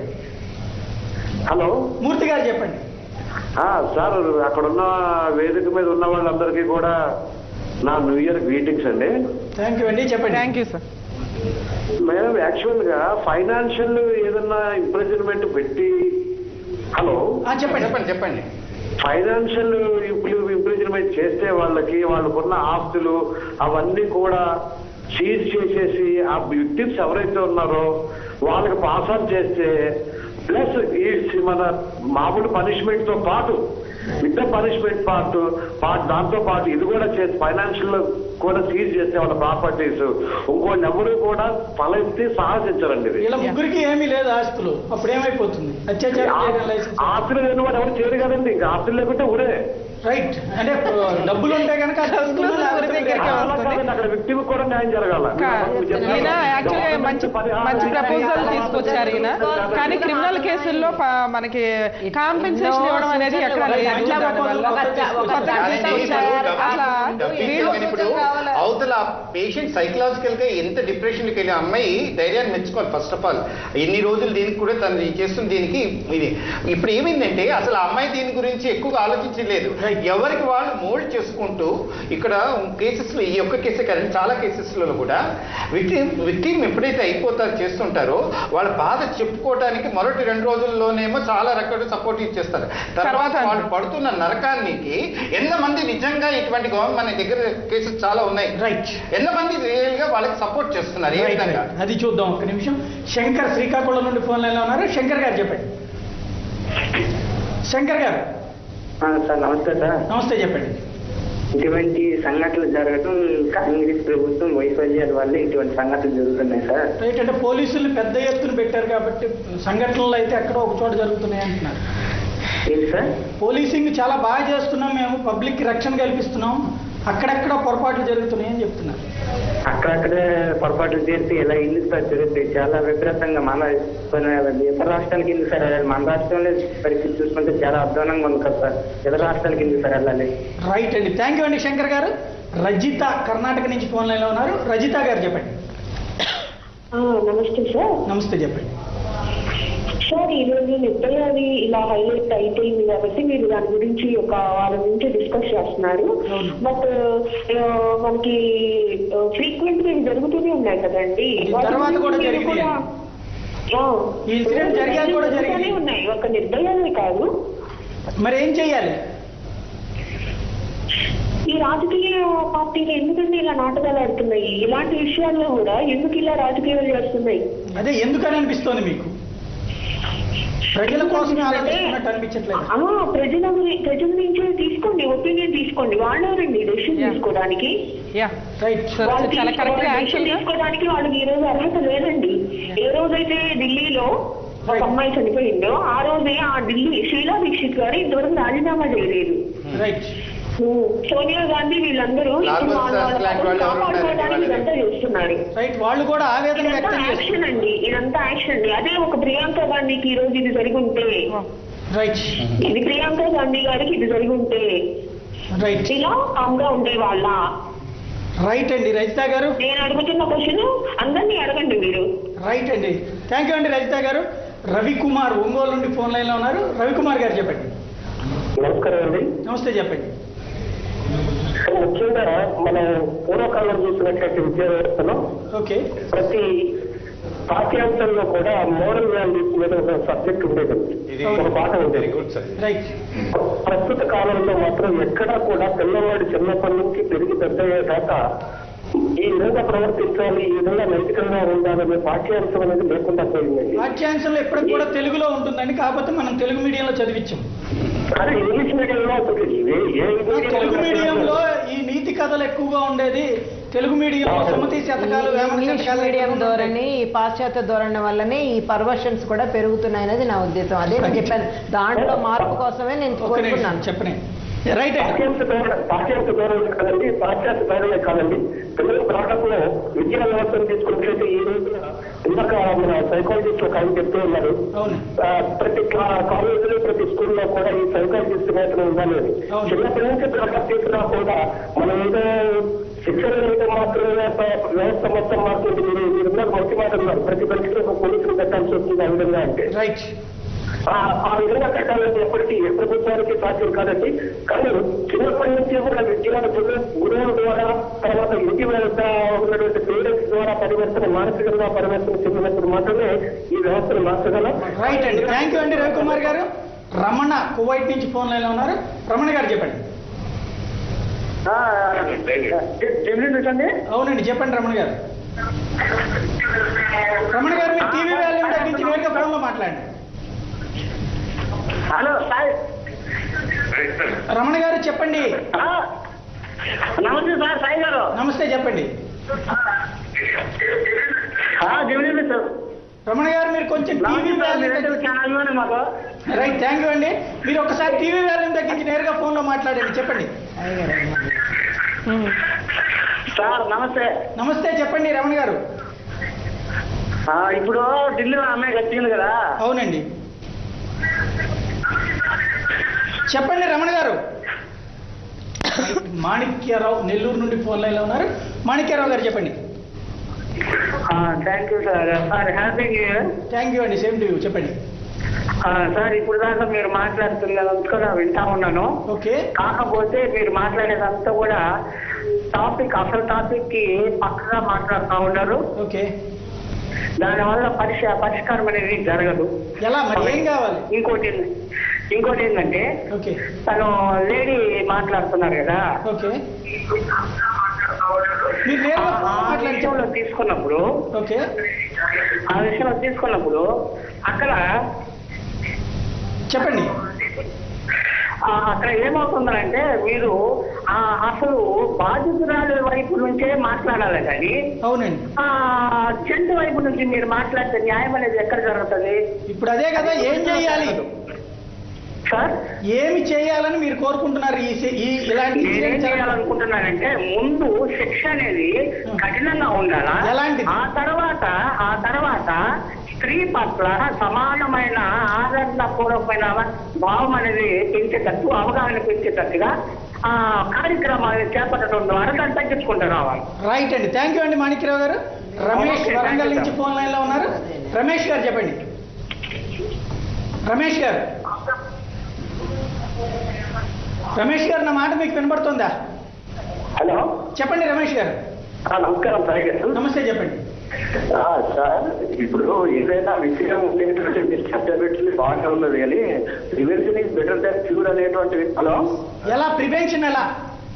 హలో
మూర్తి గారు చెప్పండి
ఆ, సార్ అక్కడ ఉన్న వేదిక మీద ఉన్న వాళ్ళందరికీ కూడా నా న్యూ ఇయర్ గ్రీటింగ్స్ అండి
థ్యాంక్ యూ అండి చెప్పండి
thank you sir
madam actual గా ఫైనాన్షియల్ ఏదన్నా ఇంప్రెజన్మెంట్ పెట్టి హలో
ఆ, చెప్పండి
చెప్పండి చెప్పండి
ఫైనాన్షియల్ ఇంప్రెజన్మెంట్ చేస్తే వాళ్ళకి వాళ్ళకున్న ఆస్తులు అవన్నీ కూడా సీజ్ చేసేసి ఆ విక్టిమ్స్ ఎవరైతే ఉన్నారో వాళ్ళకి పాస్ ఆన్ చేస్తే ప్లస్ ఈ మన మామూలు పనిష్మెంట్ తో పాటు విత్ పనిష్మెంట్ పార్ట్ పార్ట్ దాంతో పాటు ఇది కూడా చేసి ఫైనాన్షియల్ కూడా సీజ్ చేస్తే వాళ్ళ ప్రాపర్టీస్ ఇంకోళ్ళు ఎవరు కూడా తలెత్తి సాహసించరండి ఇది
వీళ్ళ ముగ్గురికి ఏమీ లేదు ఆస్తులు అప్పుడు ఏమైపోతుంది అత్యాచారం చేయడం లైసెన్స్
ఆస్తులు లేని వాడు ఎవరు చేయరు కదండి ఇంకా ఆస్తులు లేకుంటే ఊరే
రైట్ అంటే ఆ, డబ్బులు ఉంటే కనుక అది వస్తుందో లేకపోతే
దగ్గరికి
లేదు.
అలా కాదండి, అక్కడ వ్యక్తికి కూడా న్యాయం జరగాల
కా- ఈయన యాక్చువల్గా మంచి మంచి ప్రపోజల్ తీసుకొచ్చారు ఈయన కానీ క్రిమినల్ కేసుల్లో ప- మనకి కాంపెన్సేషన్ ఇవ్వడం అనేది ఎక్కడ లేదు
ఎట్లా
దానివల్ల
ఒక చ- ఒక
కొత్త
కాదండి,
చట్టం
ఇప్పుడు
తయారు-
అట్లా
డబ్బింగ్
వీళ్ళు
కానీ ఇప్పుడు
కావాలి.
అవతల పేషెంట్ సైకలాజికల్ గా ఎంత డిప్రెషన్ కి వెళ్ళి అమ్మాయి ధైర్యాన్ని మెచ్చుకోవాలి ఫస్ట్ ఆఫ్ ఆల్ ఎన్ని రోజులు దీనికి కూడా తను ఈ చేస్తున్న దీనికి ఇది ఇప్పుడు ఏమైందంటే అసలు ఆ అమ్మాయి దీని గురించి ఎక్కువగా ఆలోచించలేదు ఎవరికి వాళ్ళు మోల్డ్ చేసుకుంటూ ఇక్కడ కేసెస్ లో ఈ ఒక్క కేసే కాదండి చాలా కేసెస్ లో కూడా విక్టిమ్ విక్టిమ్ ఎప్పుడైతే అయిపోతారు చేస్తుంటారో వాళ్ళ బాధ చెప్పుకోవడానికి మొదటి రెండు రోజుల్లోనేమో చాలా రకాల సపోర్ట్ ఇచ్చేస్తారు తర్వాత
తర్వాత
వాళ్ళు పడుతున్న నరకానికి ఎంతమంది నిజంగా ఇటువంటి గవర్నమెంట్ మన దగ్గర కేసెస్ చాలా ఉన్నాయి
రైట్
ఎంతమంది రియల్ గా వాళ్ళకి సపోర్ట్ చేస్తున్నారు ఏ
రైట్,
విధంగా
రైట్. అది చూద్దాం ఒక నిమిషం శంకర్ శ్రీకాకుళం నుండి ఫోన్ లైన్లో ఉన్నారు శంకర్ గారు చెప్పండి శంకర్ గారు
సార్ నమస్తే సార్
నమస్తే చెప్పండి
ఇటువంటి సంఘటనలు జరగడం కాంగ్రెస్ ప్రభుత్వం వైఫల్యాల వల్ల ఇటువంటి సంఘటనలు జరుగుతున్నాయి సార్
రైట్ అంటే పోలీసులు పెద్ద ఎత్తున పెట్టారు కాబట్టి సంఘటనలు అయితే ఎక్కడో ఒక చోట జరుగుతున్నాయి అంటున్నారు
ఏంటి సార్
పోలీసింగ్ చాలా బాగా చేస్తున్నాం మేము పబ్లిక్ రక్షణ కల్పిస్తున్నాం అక్కడెక్కడ పొరపాట్లు జరుగుతున్నాయి అని చెప్తున్నారు
అక్కడక్కడే పొరపాట్లు చేస్తే ఇలా ఎందుకు సార్ జరుగుతాయి చాలా విపరీతంగా మన కొన్ని ఇతర రాష్ట్రాలకి ఎందుకు సార్ వెళ్ళాలి మన రాష్ట్రంలో పరిస్థితి చూసుకుంటే చాలా అధ్వానంగా ఉంది కదా సార్ ఇతర రాష్ట్రాలకి ఎందుకు సార్ వెళ్ళాలి
రైట్ అండి థ్యాంక్ యూ అండి శంకర్ గారు రజిత కర్ణాటక నుంచి ఫోన్ లైన్లో ఉన్నారు రజిత గారు చెప్పండి
నమస్తే సార్
నమస్తే చెప్పండి
సార్ ఈ రోజు నిర్భయాది ఇలా హైలైట్ అయిపోయింది కాబట్టి మీరు దాని గురించి ఒక వారం నుంచి డిస్కస్ చేస్తున్నారు బట్ మనకి ఫ్రీక్వెంట్ గా ఇవి జరుగుతూనే ఉన్నాయి కదండి
ఈ
వాటి
తర్వాత
గురించి
కూడా
మీరు
జరిగినాయి.
కూడా- ఆ,
ఈ ఇన్సిడెంట్ జరిగాక కూడా
జరుగుతూనే
జరిగినాయి.
ఉన్నాయి ఒక నిర్భయాలే కాదు
మరి ఏం చెయ్యాలి
ఈ రాజకీయ పార్టీలు ఎందుకంటే ఇలా నాటకాలు ఆడుతున్నాయి ఇలాంటి విషయాల్లో కూడా ఎందుకు ఇలా రాజకీయాలు చేస్తున్నాయి
అదే ఎందుకని అనిపిస్తోంది మీకు ప్రజల కోసమే ఆలోచిస్తున్నట్టు అనిపించట్లేదు
ఆ, ప్రజల గురి- ప్రజల నుంచి తీసుకోండి ఒపీనియన్ తీసుకోండి వాళ్ళెవరండి డెసిషన్
Yeah.
తీసుకోవడానికి
యా
రైట్
వాళ్ళు
చాలా
తీసుకో-
కరెక్ట్
వాళ్ళు
యాక్చువల్
decision
గా
తీసుకోవడానికి వాళ్ళకి ఈ రోజు అర్హత లేదండి ఏ రోజైతే ఢిల్లీలో ఒక
Right.
అమ్మాయి చనిపోయిందో ఆ రోజే ఆ ఢిల్లీ షీలా దీక్షిత్ గారు ఇంతవరకు రాజీనామా చేయలేదు
రైట్
సోనియా గాంధీ వీళ్ళందరూ ఇప్పుడు
లాలూ
వాళ్ళ
ప్రసాద్ లాంటి వాళ్ళు ఎవరు ఉంటారండి
కాపాడుకోవడానికి
వాళ్ళకి?
ఇదంతా చేస్తున్నారు
రైట్ వాళ్ళు కూడా ఆవేదన
ఇదంతా
వ్యక్తం చేస్తారు
యాక్షన్ అండి ఇదంతా యాక్షన్ అండి అదే ఒక ప్రియాంక గాంధీకి ఈ రోజు ఇది జరిగి ఉంటే
రైట్
ఇది ప్రియాంక గాంధీ గారికి ఇది జరిగి ఉంటే
రైట్
ఇలా కామ్గా ఉండేవాళ్ళ
రైట్ అండి రజిత గారు
నేను అడుగుతున్న క్వశ్చన్ అందరినీ అడగండి మీరు
రైట్ అండి థ్యాంక్ యూ అండి రజిత గారు రవికుమార్ ఒంగోలు నుండి ఫోన్ లైన్లో ఉన్నారు రవికుమార్ గారు చెప్పండి
నమస్కారం అండి
నమస్తే చెప్పండి
ముఖ్యంగా మనం పూర్వకాలం చూసినట్లయితే విద్యా వ్యవస్థలో
ఓకే
ప్రతి పాఠ్యాంశంలో కూడా మోరల్ వాల్యూస్ మీద ఒక సబ్జెక్ట్ ఉండేది
ఇది
ఒక పాఠం
వెరీ
ఉండేది
గుడ్ సార్
రైట్
ప్రస్తుత కాలంలో మాత్రం ఎక్కడా కూడా పిల్లవాడు చిన్నప్పటి నుంచి పెరిగి పెద్దయ్యేదాకా ఈ విధంగా ప్రవర్తించాలి ఈ విధంగా నైతికంగా ఉండాలనే పాఠ్యాంశం అనేది లేకుండా పోయిందండి
పాఠ్యాంశంలో ఎప్పటికి కూడా తెలుగులో ఉంటుందండి కాకపోతే మనం తెలుగు మీడియంలో చదివించాం
కానీ ఇంగ్లీష్ మీడియంలో ఉంటుంది ఏ ఏ
తెలుగు మీడియంలో ఈ నీతి కథలు ఎక్కువగా ఉండేది తెలుగు మీడియంలో సుమతి శతకాలు వేమన
ఇంగ్లీష్
శతకాలు
మీడియం
ఎక్కువగా
ధోరణి ఈ పాశ్చాత్య ధోరణి వల్లనే ఈ పర్వర్షన్స్ కూడా పెరుగుతున్నాయి అనేది నా ఉద్దేశం అదే నేను చెప్పాను దాంట్లో మార్పు కోసమే నేను
ఒక్క నిమిషం
కోరుకున్నాను
చెప్పనే రైట్ అండి
పాఠ్యాంశ ధోరణి పాఠ్యాంశ ధోరణి కాదండి పాశ్చాత్య ధోరణి కాదండి పిల్లల పాఠకులు విద్యా వ్యవస్థను తీసుకున్నట్లయితే ఈ రోజున ఇందాక మన సైకాలజిస్ట్ ఒక ఆయన చెప్తూ ఉన్నారు
అవును
ఆ, ప్రతి కా- కాలేజీలో ప్రతి స్కూల్లో కూడా ఈ సైకాలజిస్ట్ నేతలు ఉండాలి అని.
అవును.
చిన్నప్పటి నుంచి ప్రవర్తించినా కూడా మనం ఏదో శిక్షణ అయితే మాత్రమే ప- వ్యవస్థ మొత్తం మారుతుంది మీరు మీరు ఉన్నారు మంచి మాట ఉన్నారు ప్రతి మనిషికి ఒక పోలీసులు పెట్టాల్సి వస్తుంది ఆ విధంగా అంటే
రైట్
ఆ- ఆ విధంగా పెట్టాలంటే ఎప్పటికీ ఏ ప్రభుత్వానికి సాధ్యం కాదండి కానీ చిన్నప్పటి నుంచి కూడా విద్యార్థులు గురువుల ద్వారా తర్వాత ఇంటి వద్ద ఉన్నటువంటి పేరెంట్స్ ద్వారా పరివర్తన మానసికంగా పరివర్తన చెందినప్పుడు మాత్రమే ఈ వ్యవస్థను మార్చగలం
రైట్ అండి థ్యాంక్ యూ అండి రవికుమార్ గారు రమణ కువైట్ నుంచి ఫోన్ లైన్లో ఉన్నారు రమణ గారు చెప్పండి
అండి
అవునండి చెప్పండి రమణ గారు రమణ గారు మీరు టీవీ వాల్యూమ్ తగ్గించి నేరుగా ఫోన్లో మాట్లాడండి
హలో సార్
రమణ గారు చెప్పండి
నమస్తే సార్ సాయి గారు
నమస్తే చెప్పండి
జమినీ సార్
రమణ గారు మీరు కొంచెం టీవీ వాల్యూమ్
చాలా అభిమానం మాకు
రైట్ థ్యాంక్ యూ అండి మీరు ఒకసారి టీవీ వాల్యూమ్ తగ్గించి నేరుగా ఫోన్లో మాట్లాడండి చెప్పండి
సార్ నమస్తే
నమస్తే చెప్పండి రమణ గారు
ఆ, ఇప్పుడు ఢిల్లీలో అమ్మాయి వచ్చింది కదా
అవునండి చెప్పండి రమణ గారు మాణిక్యరావు నెల్లూరు నుండి ఫోన్ లైన్లో ఉన్నారు మాణిక్యరావు గారు చెప్పండి
thank you sir sir happy new year
thank you అండి సేమ్ టు యూ చెప్పండి
సార్ ఇప్పుడు దాకా మీరు మాట్లాడుతున్నదంతా కూడా వింటా ఉన్నాను
ఓకే
కాకపోతే మీరు మాట్లాడేదంతా కూడా టాపిక్ అసలు టాపిక్ కి పక్కగా మాట్లాడుతూ ఉన్నారు
ఓకే
దానివల్ల పరిష పరిష్కారం అనేది జరగదు
ఎలా మరి ఏం కావాలి
ఇంకోటి ఏంది- ఇంకోటి ఏంటంటే
ఓకే
తను లేడీ మాట్లాడుతున్నారు కదా
ఓకే మీరు నేరుగా
ఆ- ఆ
మాట్లాడి
విషయంలో తీసుకున్నప్పుడు
ఓకే
ఆ విషయంలో తీసుకున్నప్పుడు అక్కడ
చెప్పండి
ఆ, అక్కడ ఏమవుతుందంటే మీరు ఆ అసలు బాధితురాలు వైపు నుంచే మాట్లాడాలి కానీ
అవునండి
ఆ జంతు వైపు నుంచి మీరు మాట్లాడితే న్యాయం అనేది ఎక్కడ జరుగుతుంది
ఇప్పుడు అదే కదా ఏం చేయాలి
సార్
ఏమి చేయాలని మీరు కోరుకుంటున్నారు ఈ సి- ఈ ఇలాంటి
నేనేం
ఇన్సిడెంట్ జరగ-
చేయాలనుకుంటున్నానంటే ముందు శిక్ష అనేది కఠినంగా ఉండాలా
ఎలాంటిది?
ఆ తర్వాత ఆ తర్వాత స్త్రీ పట్ల సమానమైన ఆదరణ పూర్వకమైన భావం అనేది పెంచేటట్టు అవగాహన పెంచేటట్టుగా ఆ కార్యక్రమాన్ని చేపట్టడం ద్వారా దాన్ని తగ్గించుకుంటూ రావాలి
రైట్ అండి థ్యాంక్ యూ అండి మాణిక్యరావు గారు Ramesh
Okay,
Warangal
thank you,
నుంచి
sir.
ఫోన్ లైన్ లో ఉన్నారు రమేష్ గారు చెప్పండి రమేష్ గారు రమేష్ గారు నా మాట మీకు వినబడుతుందా
హలో
చెప్పండి రమేష్ గారు
నమస్కారం సార్ గారు
నమస్తే చెప్పండి
ఆ, సార్ ఇప్పుడు ఏదైనా విషయం ఉండేటువంటి మీరు చర్చ పెట్టి బాగానే ఉన్నది కానీ prevention is better than cure అనేటువంటి హలో
ఎలా ప్రివెన్షన్ ఎలా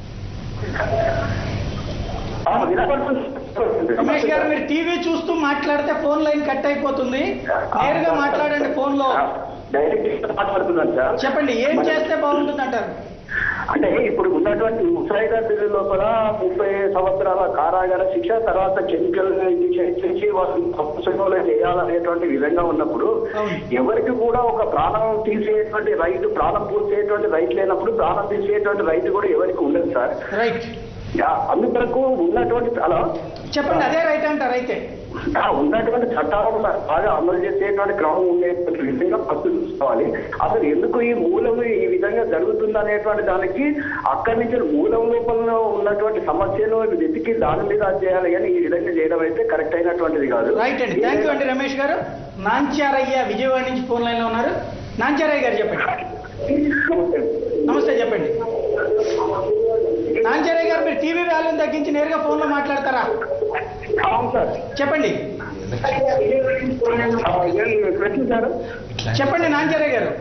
ఆ, వినపడుతుంది.
రమేష్ గారు మీరు టీవీ చూస్తూ మాట్లాడితే ఫోన్ లైన్ కట్ అయిపోతుంది నేరుగా మాట్లాడండి ఫోన్ లో
ఆ, డైరెక్ట్ మాట్లాడుతున్నాను సార్
చెప్పండి ఏం చేస్తే బాగుంటుంది అంటారు
అంటే ఇప్పుడు ఉన్నటువంటి ముసాయిదా జైలు లోపల ముప్పై సంవత్సరాల కారాగార శిక్ష తర్వాత కెమికల్ చేసి వాళ్ళు తప్పుసంలో చేయాలనేటువంటి విధంగా ఉన్నప్పుడు ఎవరికి కూడా ఒక ప్రాణం తీసేటువంటి రైట్ ప్రాణం పూసేటువంటి రైట్ లేనప్పుడు ప్రాణం తీసేటువంటి రైట్ కూడా ఎవరికి ఉండదు సార్
రైట్
అందుకు ఉన్నటువంటి చాలా
చెప్పండి అదే రైట్ అంటారు అయితే
ఆ ఉన్నటువంటి చట్టాలను బాగా అమలు చేసేటువంటి క్రమం ఉండేటువంటి విధంగా ఫస్ట్ చూసుకోవాలి అసలు ఎందుకు ఈ మూలం ఈ విధంగా జరుగుతుంది అనేటువంటి దానికి అక్కడి నుంచి మూలం లోపల ఉన్నటువంటి సమస్యను వెతికి దాని మీద అది చేయాలి కానీ ఈ విధంగా చేయడం అయితే కరెక్ట్ అయినటువంటిది కాదు
రైట్ అండి థ్యాంక్ యూ అండి రమేష్ గారు నాంచారయ్య విజయవాడ నుంచి ఫోన్ లైన్లో ఉన్నారు నాంచారయ్య గారు చెప్పండి నమస్తే చెప్పండి నాంచారయ్య గారు మీరు టీవీ వాల్యూమ్ తగ్గించి నేరుగా ఫోన్లో మాట్లాడతారా చెప్పండి
ప్రశ్నించారు
చెప్పండి నాంచారయ్య గారు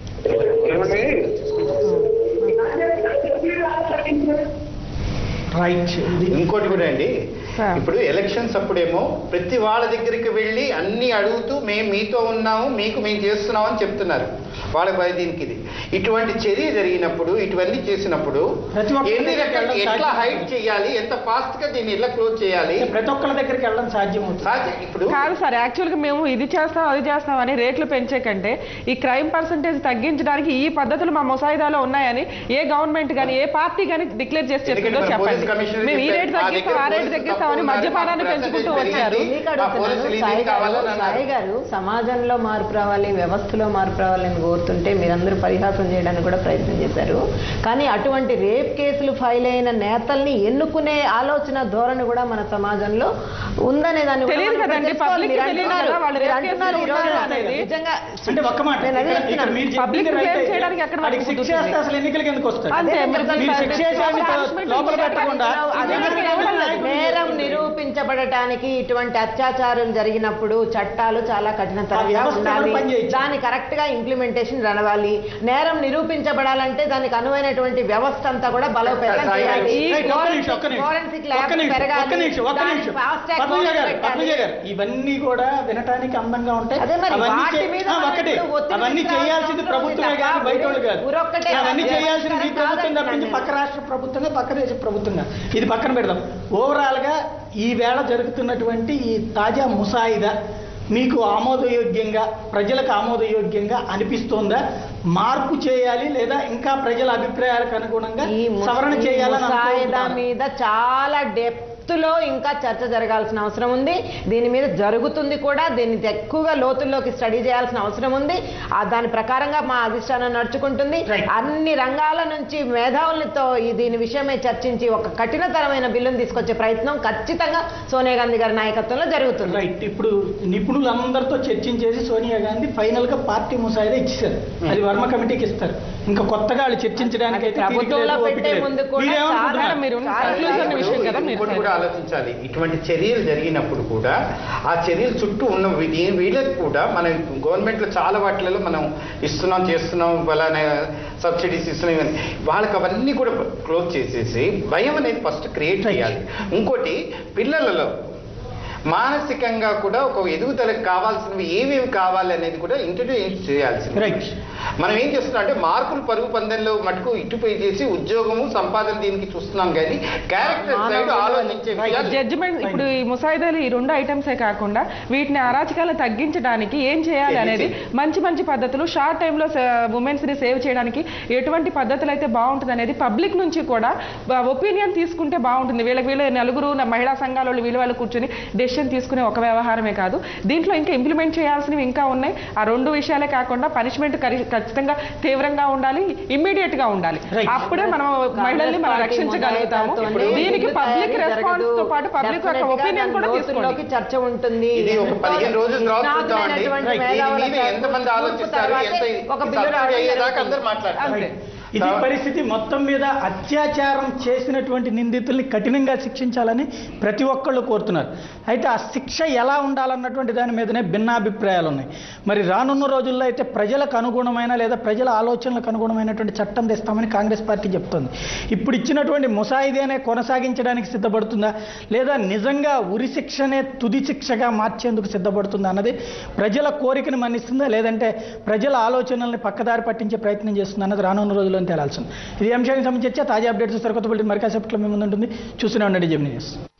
రైట్
ఇంకోటి కూడా అండి ఇప్పుడు ఎలక్షన్స్ అప్పుడేమో ప్రతి వాళ్ళ దగ్గరికి వెళ్ళి అన్ని అడుగుతూ మేము మీతో ఉన్నాము మీకు మేము చేస్తున్నాం అని చెప్తున్నారు వాళ్ళ పై దీనికి ఇది ఇటువంటి చర్య జరిగినప్పుడు ఇటువన్నీ చేసినప్పుడు
ప్రతి ఒక్కరి
ఎన్ని
దగ్గరికి
రకాల
వెళ్ళడం
ఎట్లా
సాధ్యం.
హైట్ చేయాలి ఎంత ఫాస్ట్ గా దీన్ని ఎలా క్లోజ్ చేయాలి
ప్రతి ఒక్కరి దగ్గరికి వెళ్ళడం సాధ్యం అవుతుంది
ఇప్పుడు
కాదు సార్ యాక్చువల్గా మేము ఇది చేస్తాం అది చేస్తాం అని రేట్లు పెంచే కంటే ఈ క్రైమ్ పర్సంటేజ్ తగ్గించడానికి ఈ పద్ధతులు మా ముసాయిదాలో ఉన్నాయని ఏ గవర్నమెంట్ కానీ ఏ పార్టీ కానీ డిక్లేర్ చేసి చెప్పిందో
ఎందుకంటే మన పోలీస్
చెప్పండి
కమిషనర్
మేము ఈ
చెప్పారు,
రేట్
మా
తగ్గిస్తాం ఆ
దగ్గర
రేట్
పోలీసులు
తగ్గిస్తామని
తక్కువ
మద్యపానాన్ని
ఉన్నారు,
పెంచుకుంటూ
percentage
వచ్చారు
పెరిగింది.
మీకు
మా
అడుగుతున్నాను,
పోలీసులు ఇది
సాయి గారు,
కావాలని అన్నారు.
సాయి గారు సమాజంలో మార్పు రావాలి వ్యవస్థలో మార్పు రావాలని కోరుతుంటే మీరందరూ పరిహాసం చేయడానికి కూడా ప్రయత్నం చేశారు కానీ అటువంటి రేప్ కేసులు ఫైల్ అయిన నేతల్ని ఎన్నుకునే ఆలోచన ధోరణి కూడా మన సమాజంలో ఉందనే దాన్ని కూడా
తెలియదు
మనం
కదండి,
తెలుసుకోవాలి.
public
మీరు
తెలియదు
అంటున్నారు,
కదా, వాళ్ళు
మీరు
rape
అంటున్నారు
కేసులు
ఈ రోజు
ఉన్నారు అనేది.
నిజంగా
అంటే ఒక్క మాట
నేను అదే
ఇక్కడ- ఇక్కడ
చెప్తున్నాను.
మీరు
Public
చెప్పింది
blame
right అయితే
చేయడానికి ఎక్కడ
వాడికి
వరకు
శిక్ష
కుదురుతుంది?
వేస్తే అసలు ఎన్నికలకి ఎందుకు వస్తాయి
అంతే,
మీరు
మరి
శిక్ష వేసేవాడిని
punishment
లోపల
ఇచ్చేటప్పుడు
పెట్టకుండా
అదే
ఎన్నికలకి
నేరం-
ఎవరు నాయకులు
నేరం
తీసుకుంటారు?
నిరూపించబడటానికి ఇటువంటి అత్యాచారం జరిగినప్పుడు చట్టాలు చాలా
ఆ
కఠినతరంగా
వ్యవస్థ
ఉండాలి
కూడా పనిచేయచ్చు.
దాని కరెక్ట్ గా ఇంప్లిమెంటేషన్ నడవాలి నేరం నిరూపించబడాలంటే దానికి అనువైనటువంటి వ్యవస్థ అంతా కూడా బలోపేతం
సాయి గారు,
చేయాలి
రైట్, ఒక్క నిమిషం, ఒక్క నిమిషం.
ఫోరెన్సిక్
ఒక్క
ల్యాబ్
నిమిషం,
పెరగాలి
ఒక్క నిమిషం, ఒక్క
దానికి
నిమిషం.
fast track
పద్మజ
కోర్టులు
గారు,
పెట్టాలి.
పద్మజ గారు, ఇవన్నీ కూడా వినటానికి అందంగా ఉంటాయి
అదే మరి
అవన్నీ
వాటి
చే-
మీద
ఆ,
మనం
ఒకటి
ఇప్పుడు ఒత్తిడి
అవన్నీ
తీసుకురావాల్సిన
చేయాల్సింది
అవసరం
ప్రభుత్వమే
ఉంది
కానీ
తప్ప
బయట వాళ్ళు కాదు
ఊరొక్కటే
అవన్నీ
కాదు.
చేయాల్సింది మీ ప్రభుత్వం
కాదంటున్నాను
తప్పించి
నేను.
పక్క రాష్ట్ర ప్రభుత్వంగా పక్క దేశ ప్రభుత్వంగా ఇది పక్కన పెడదాం ఓవరాల్ గా ఈ వేళ జరుగుతున్నటువంటి ఈ తాజా ముసాయిదా మీకు ఆమోదయోగ్యంగా ప్రజలకు ఆమోదయోగ్యంగా అనిపిస్తోందా మార్పు చేయాలి లేదా ఇంకా ప్రజల అభిప్రాయాలకు అనుగుణంగా
ఈ
సవరణ
ఈ
చేయాలని
ముసాయిదా
అనుకుంటున్నారా?
మీద చాలా డెప్త్ లో ఇంకా చర్చ జరగాల్సిన అవసరం ఉంది దీని మీద జరుగుతుంది కూడా దీన్ని ఎక్కువగా లోతుల్లోకి స్టడీ చేయాల్సిన అవసరం ఉంది ఆ దాని ప్రకారంగా మా అధిష్టానం నడుచుకుంటుంది అన్ని రంగాల నుంచి మేధావులతో ఈ దీని విషయమై చర్చించి ఒక కఠినతరమైన బిల్లును తీసుకొచ్చే ప్రయత్నం ఖచ్చితంగా సోనియా గాంధీ గారి నాయకత్వంలో జరుగుతుంది
రైట్ ఇప్పుడు నిపుణులందరితో చర్చించేసి సోనియా గాంధీ ఫైనల్ గా పార్టీ ముసాయిదా ఇచ్చేశారు అది వర్మ కమిటీకి ఇస్తారు ఇంకా కొత్తగా వాళ్ళు చర్చించడానికి అయితే తీరిక లేదు,
ప్రభుత్వంలో
ఓపిక
పెట్టే
లేదు.
ముందు కూడా
మీరేమనుకుంటున్నారు?
సాధారణ మీరు
conclusion విషయం కదా మీరు
ఇంకోటి కూడా ఆలోచించాలి ఇటువంటి చర్యలు జరిగినప్పుడు కూడా ఆ చర్యలు చుట్టూ ఉన్న వీ- వీళ్ళకి కూడా మన గవర్నమెంట్ లో చాలా వాటిలలో మనం ఇస్తున్నాం చేస్తున్నాం ఫలానా సబ్సిడీస్ ఇస్తున్నాం ఇవన్నీ వాళ్ళకి అవన్నీ కూడా క్లోజ్ చేసేసి భయం అనేది ఫస్ట్ క్రియేట్ చేయాలి ఇంకోటి పిల్లలలో మానసికంగా కూడా ఒక ఎదుగుదలకు కావాల్సినవి ఏమేమి కావాలి అనేది కూడా ఇంట్రడ్యూస్ చేయాల్సింది
రైట్
మనం ఏం చేస్తున్నాం అంటే మార్కులు పరుగు పందెంలో మటుకు ఇటుపై చేసి ఉద్యోగము సంపాదన దీనికి చూస్తున్నాం కానీ క్యారెక్టర్ సైడ్ ఆలోచించే విషయాలు
జడ్జిమెంట్ ఇప్పుడు ఈ ముసాయిదాలు ఈ రెండు ఐటమ్సే కాకుండా వీటిని అరాచకాలు తగ్గించడానికి ఏం చేయాలి అనేది మంచి మంచి పద్ధతులు షార్ట్ టైంలో ఉమెన్స్ ని సేవ్ చేయడానికి ఎటువంటి పద్ధతులు అయితే బాగుంటుంది అనేది పబ్లిక్ నుంచి కూడా ఒపీనియన్ తీసుకుంటే బాగుంటుంది వీళ్ళకి వీళ్ళ నలుగురు నా మహిళా సంఘాల వాళ్ళు వీళ్ళ వాళ్ళు కూర్చొని డెసిషన్ తీసుకునే ఒక వ్యవహారమే కాదు దీంట్లో ఇంకా ఇంప్లిమెంట్ చేయాల్సినవి ఇంకా ఉన్నాయి ఆ రెండు విషయాలే కాకుండా పనిష్మెంట్ ఖచ్చితంగా తీవ్రంగా ఉండాలి ఇమ్మీడియట్ గా ఉండాలి అప్పుడే మనం మహిళల్ని మనం రక్షించగలుగుతాము దీనికి పబ్లిక్ రెస్పాన్స్ తో పాటు పబ్లిక్ యొక్క ఒపీనియన్ కూడా తీసుకోండి
లోతుల్లోకి చర్చ ఉంటుంది
ఇది ఒక పదిహేను రోజుల తర్వాత చూద్దామండి
నాకున్నటువంటి
దీని మీద
మేధావుల
ఎంతమంది
కూర్పు
ఆలోచిస్తారు
తర్వాతే
ఎంత
ఒక బిల్లు రావడం
అయ్యేదాకా
జరుగుతుంది.
అందరూ మాట్లాడతారు
ఇది పరిస్థితి మొత్తం మీద అత్యాచారం చేసినటువంటి నిందితుల్ని కఠినంగా శిక్షించాలని ప్రతి ఒక్కళ్ళు కోరుతున్నారు అయితే ఆ శిక్ష ఎలా ఉండాలన్నటువంటి దాని మీదనే భిన్నాభిప్రాయాలు ఉన్నాయి మరి రానున్న రోజుల్లో అయితే ప్రజలకు అనుగుణమైన లేదా ప్రజల ఆలోచనలకు అనుగుణమైనటువంటి చట్టం తెస్తామని కాంగ్రెస్ పార్టీ చెప్తోంది ఇప్పుడు ఇచ్చినటువంటి ముసాయిదానే కొనసాగించడానికి సిద్ధపడుతుందా లేదా నిజంగా ఉరి శిక్షనే తుది శిక్షగా మార్చేందుకు సిద్ధపడుతుందా అన్నది ప్రజల కోరికను మన్నిస్తుందా లేదంటే ప్రజల ఆలోచనల్ని పక్కదారి పట్టించే ప్రయత్నం చేస్తుందా అన్నది రానున్న రోజుల్లో తేలాల్సింది ఇది ఈ అంశానికి సంబంధించి చర్చ తాజా అప్డేట్స్ సరికొత్త బులెటిన్ మరి కాసేపట్లో మీ ముందు ఉంటుంది చూస్తూనే ఉండండి జెమినీ న్యూస్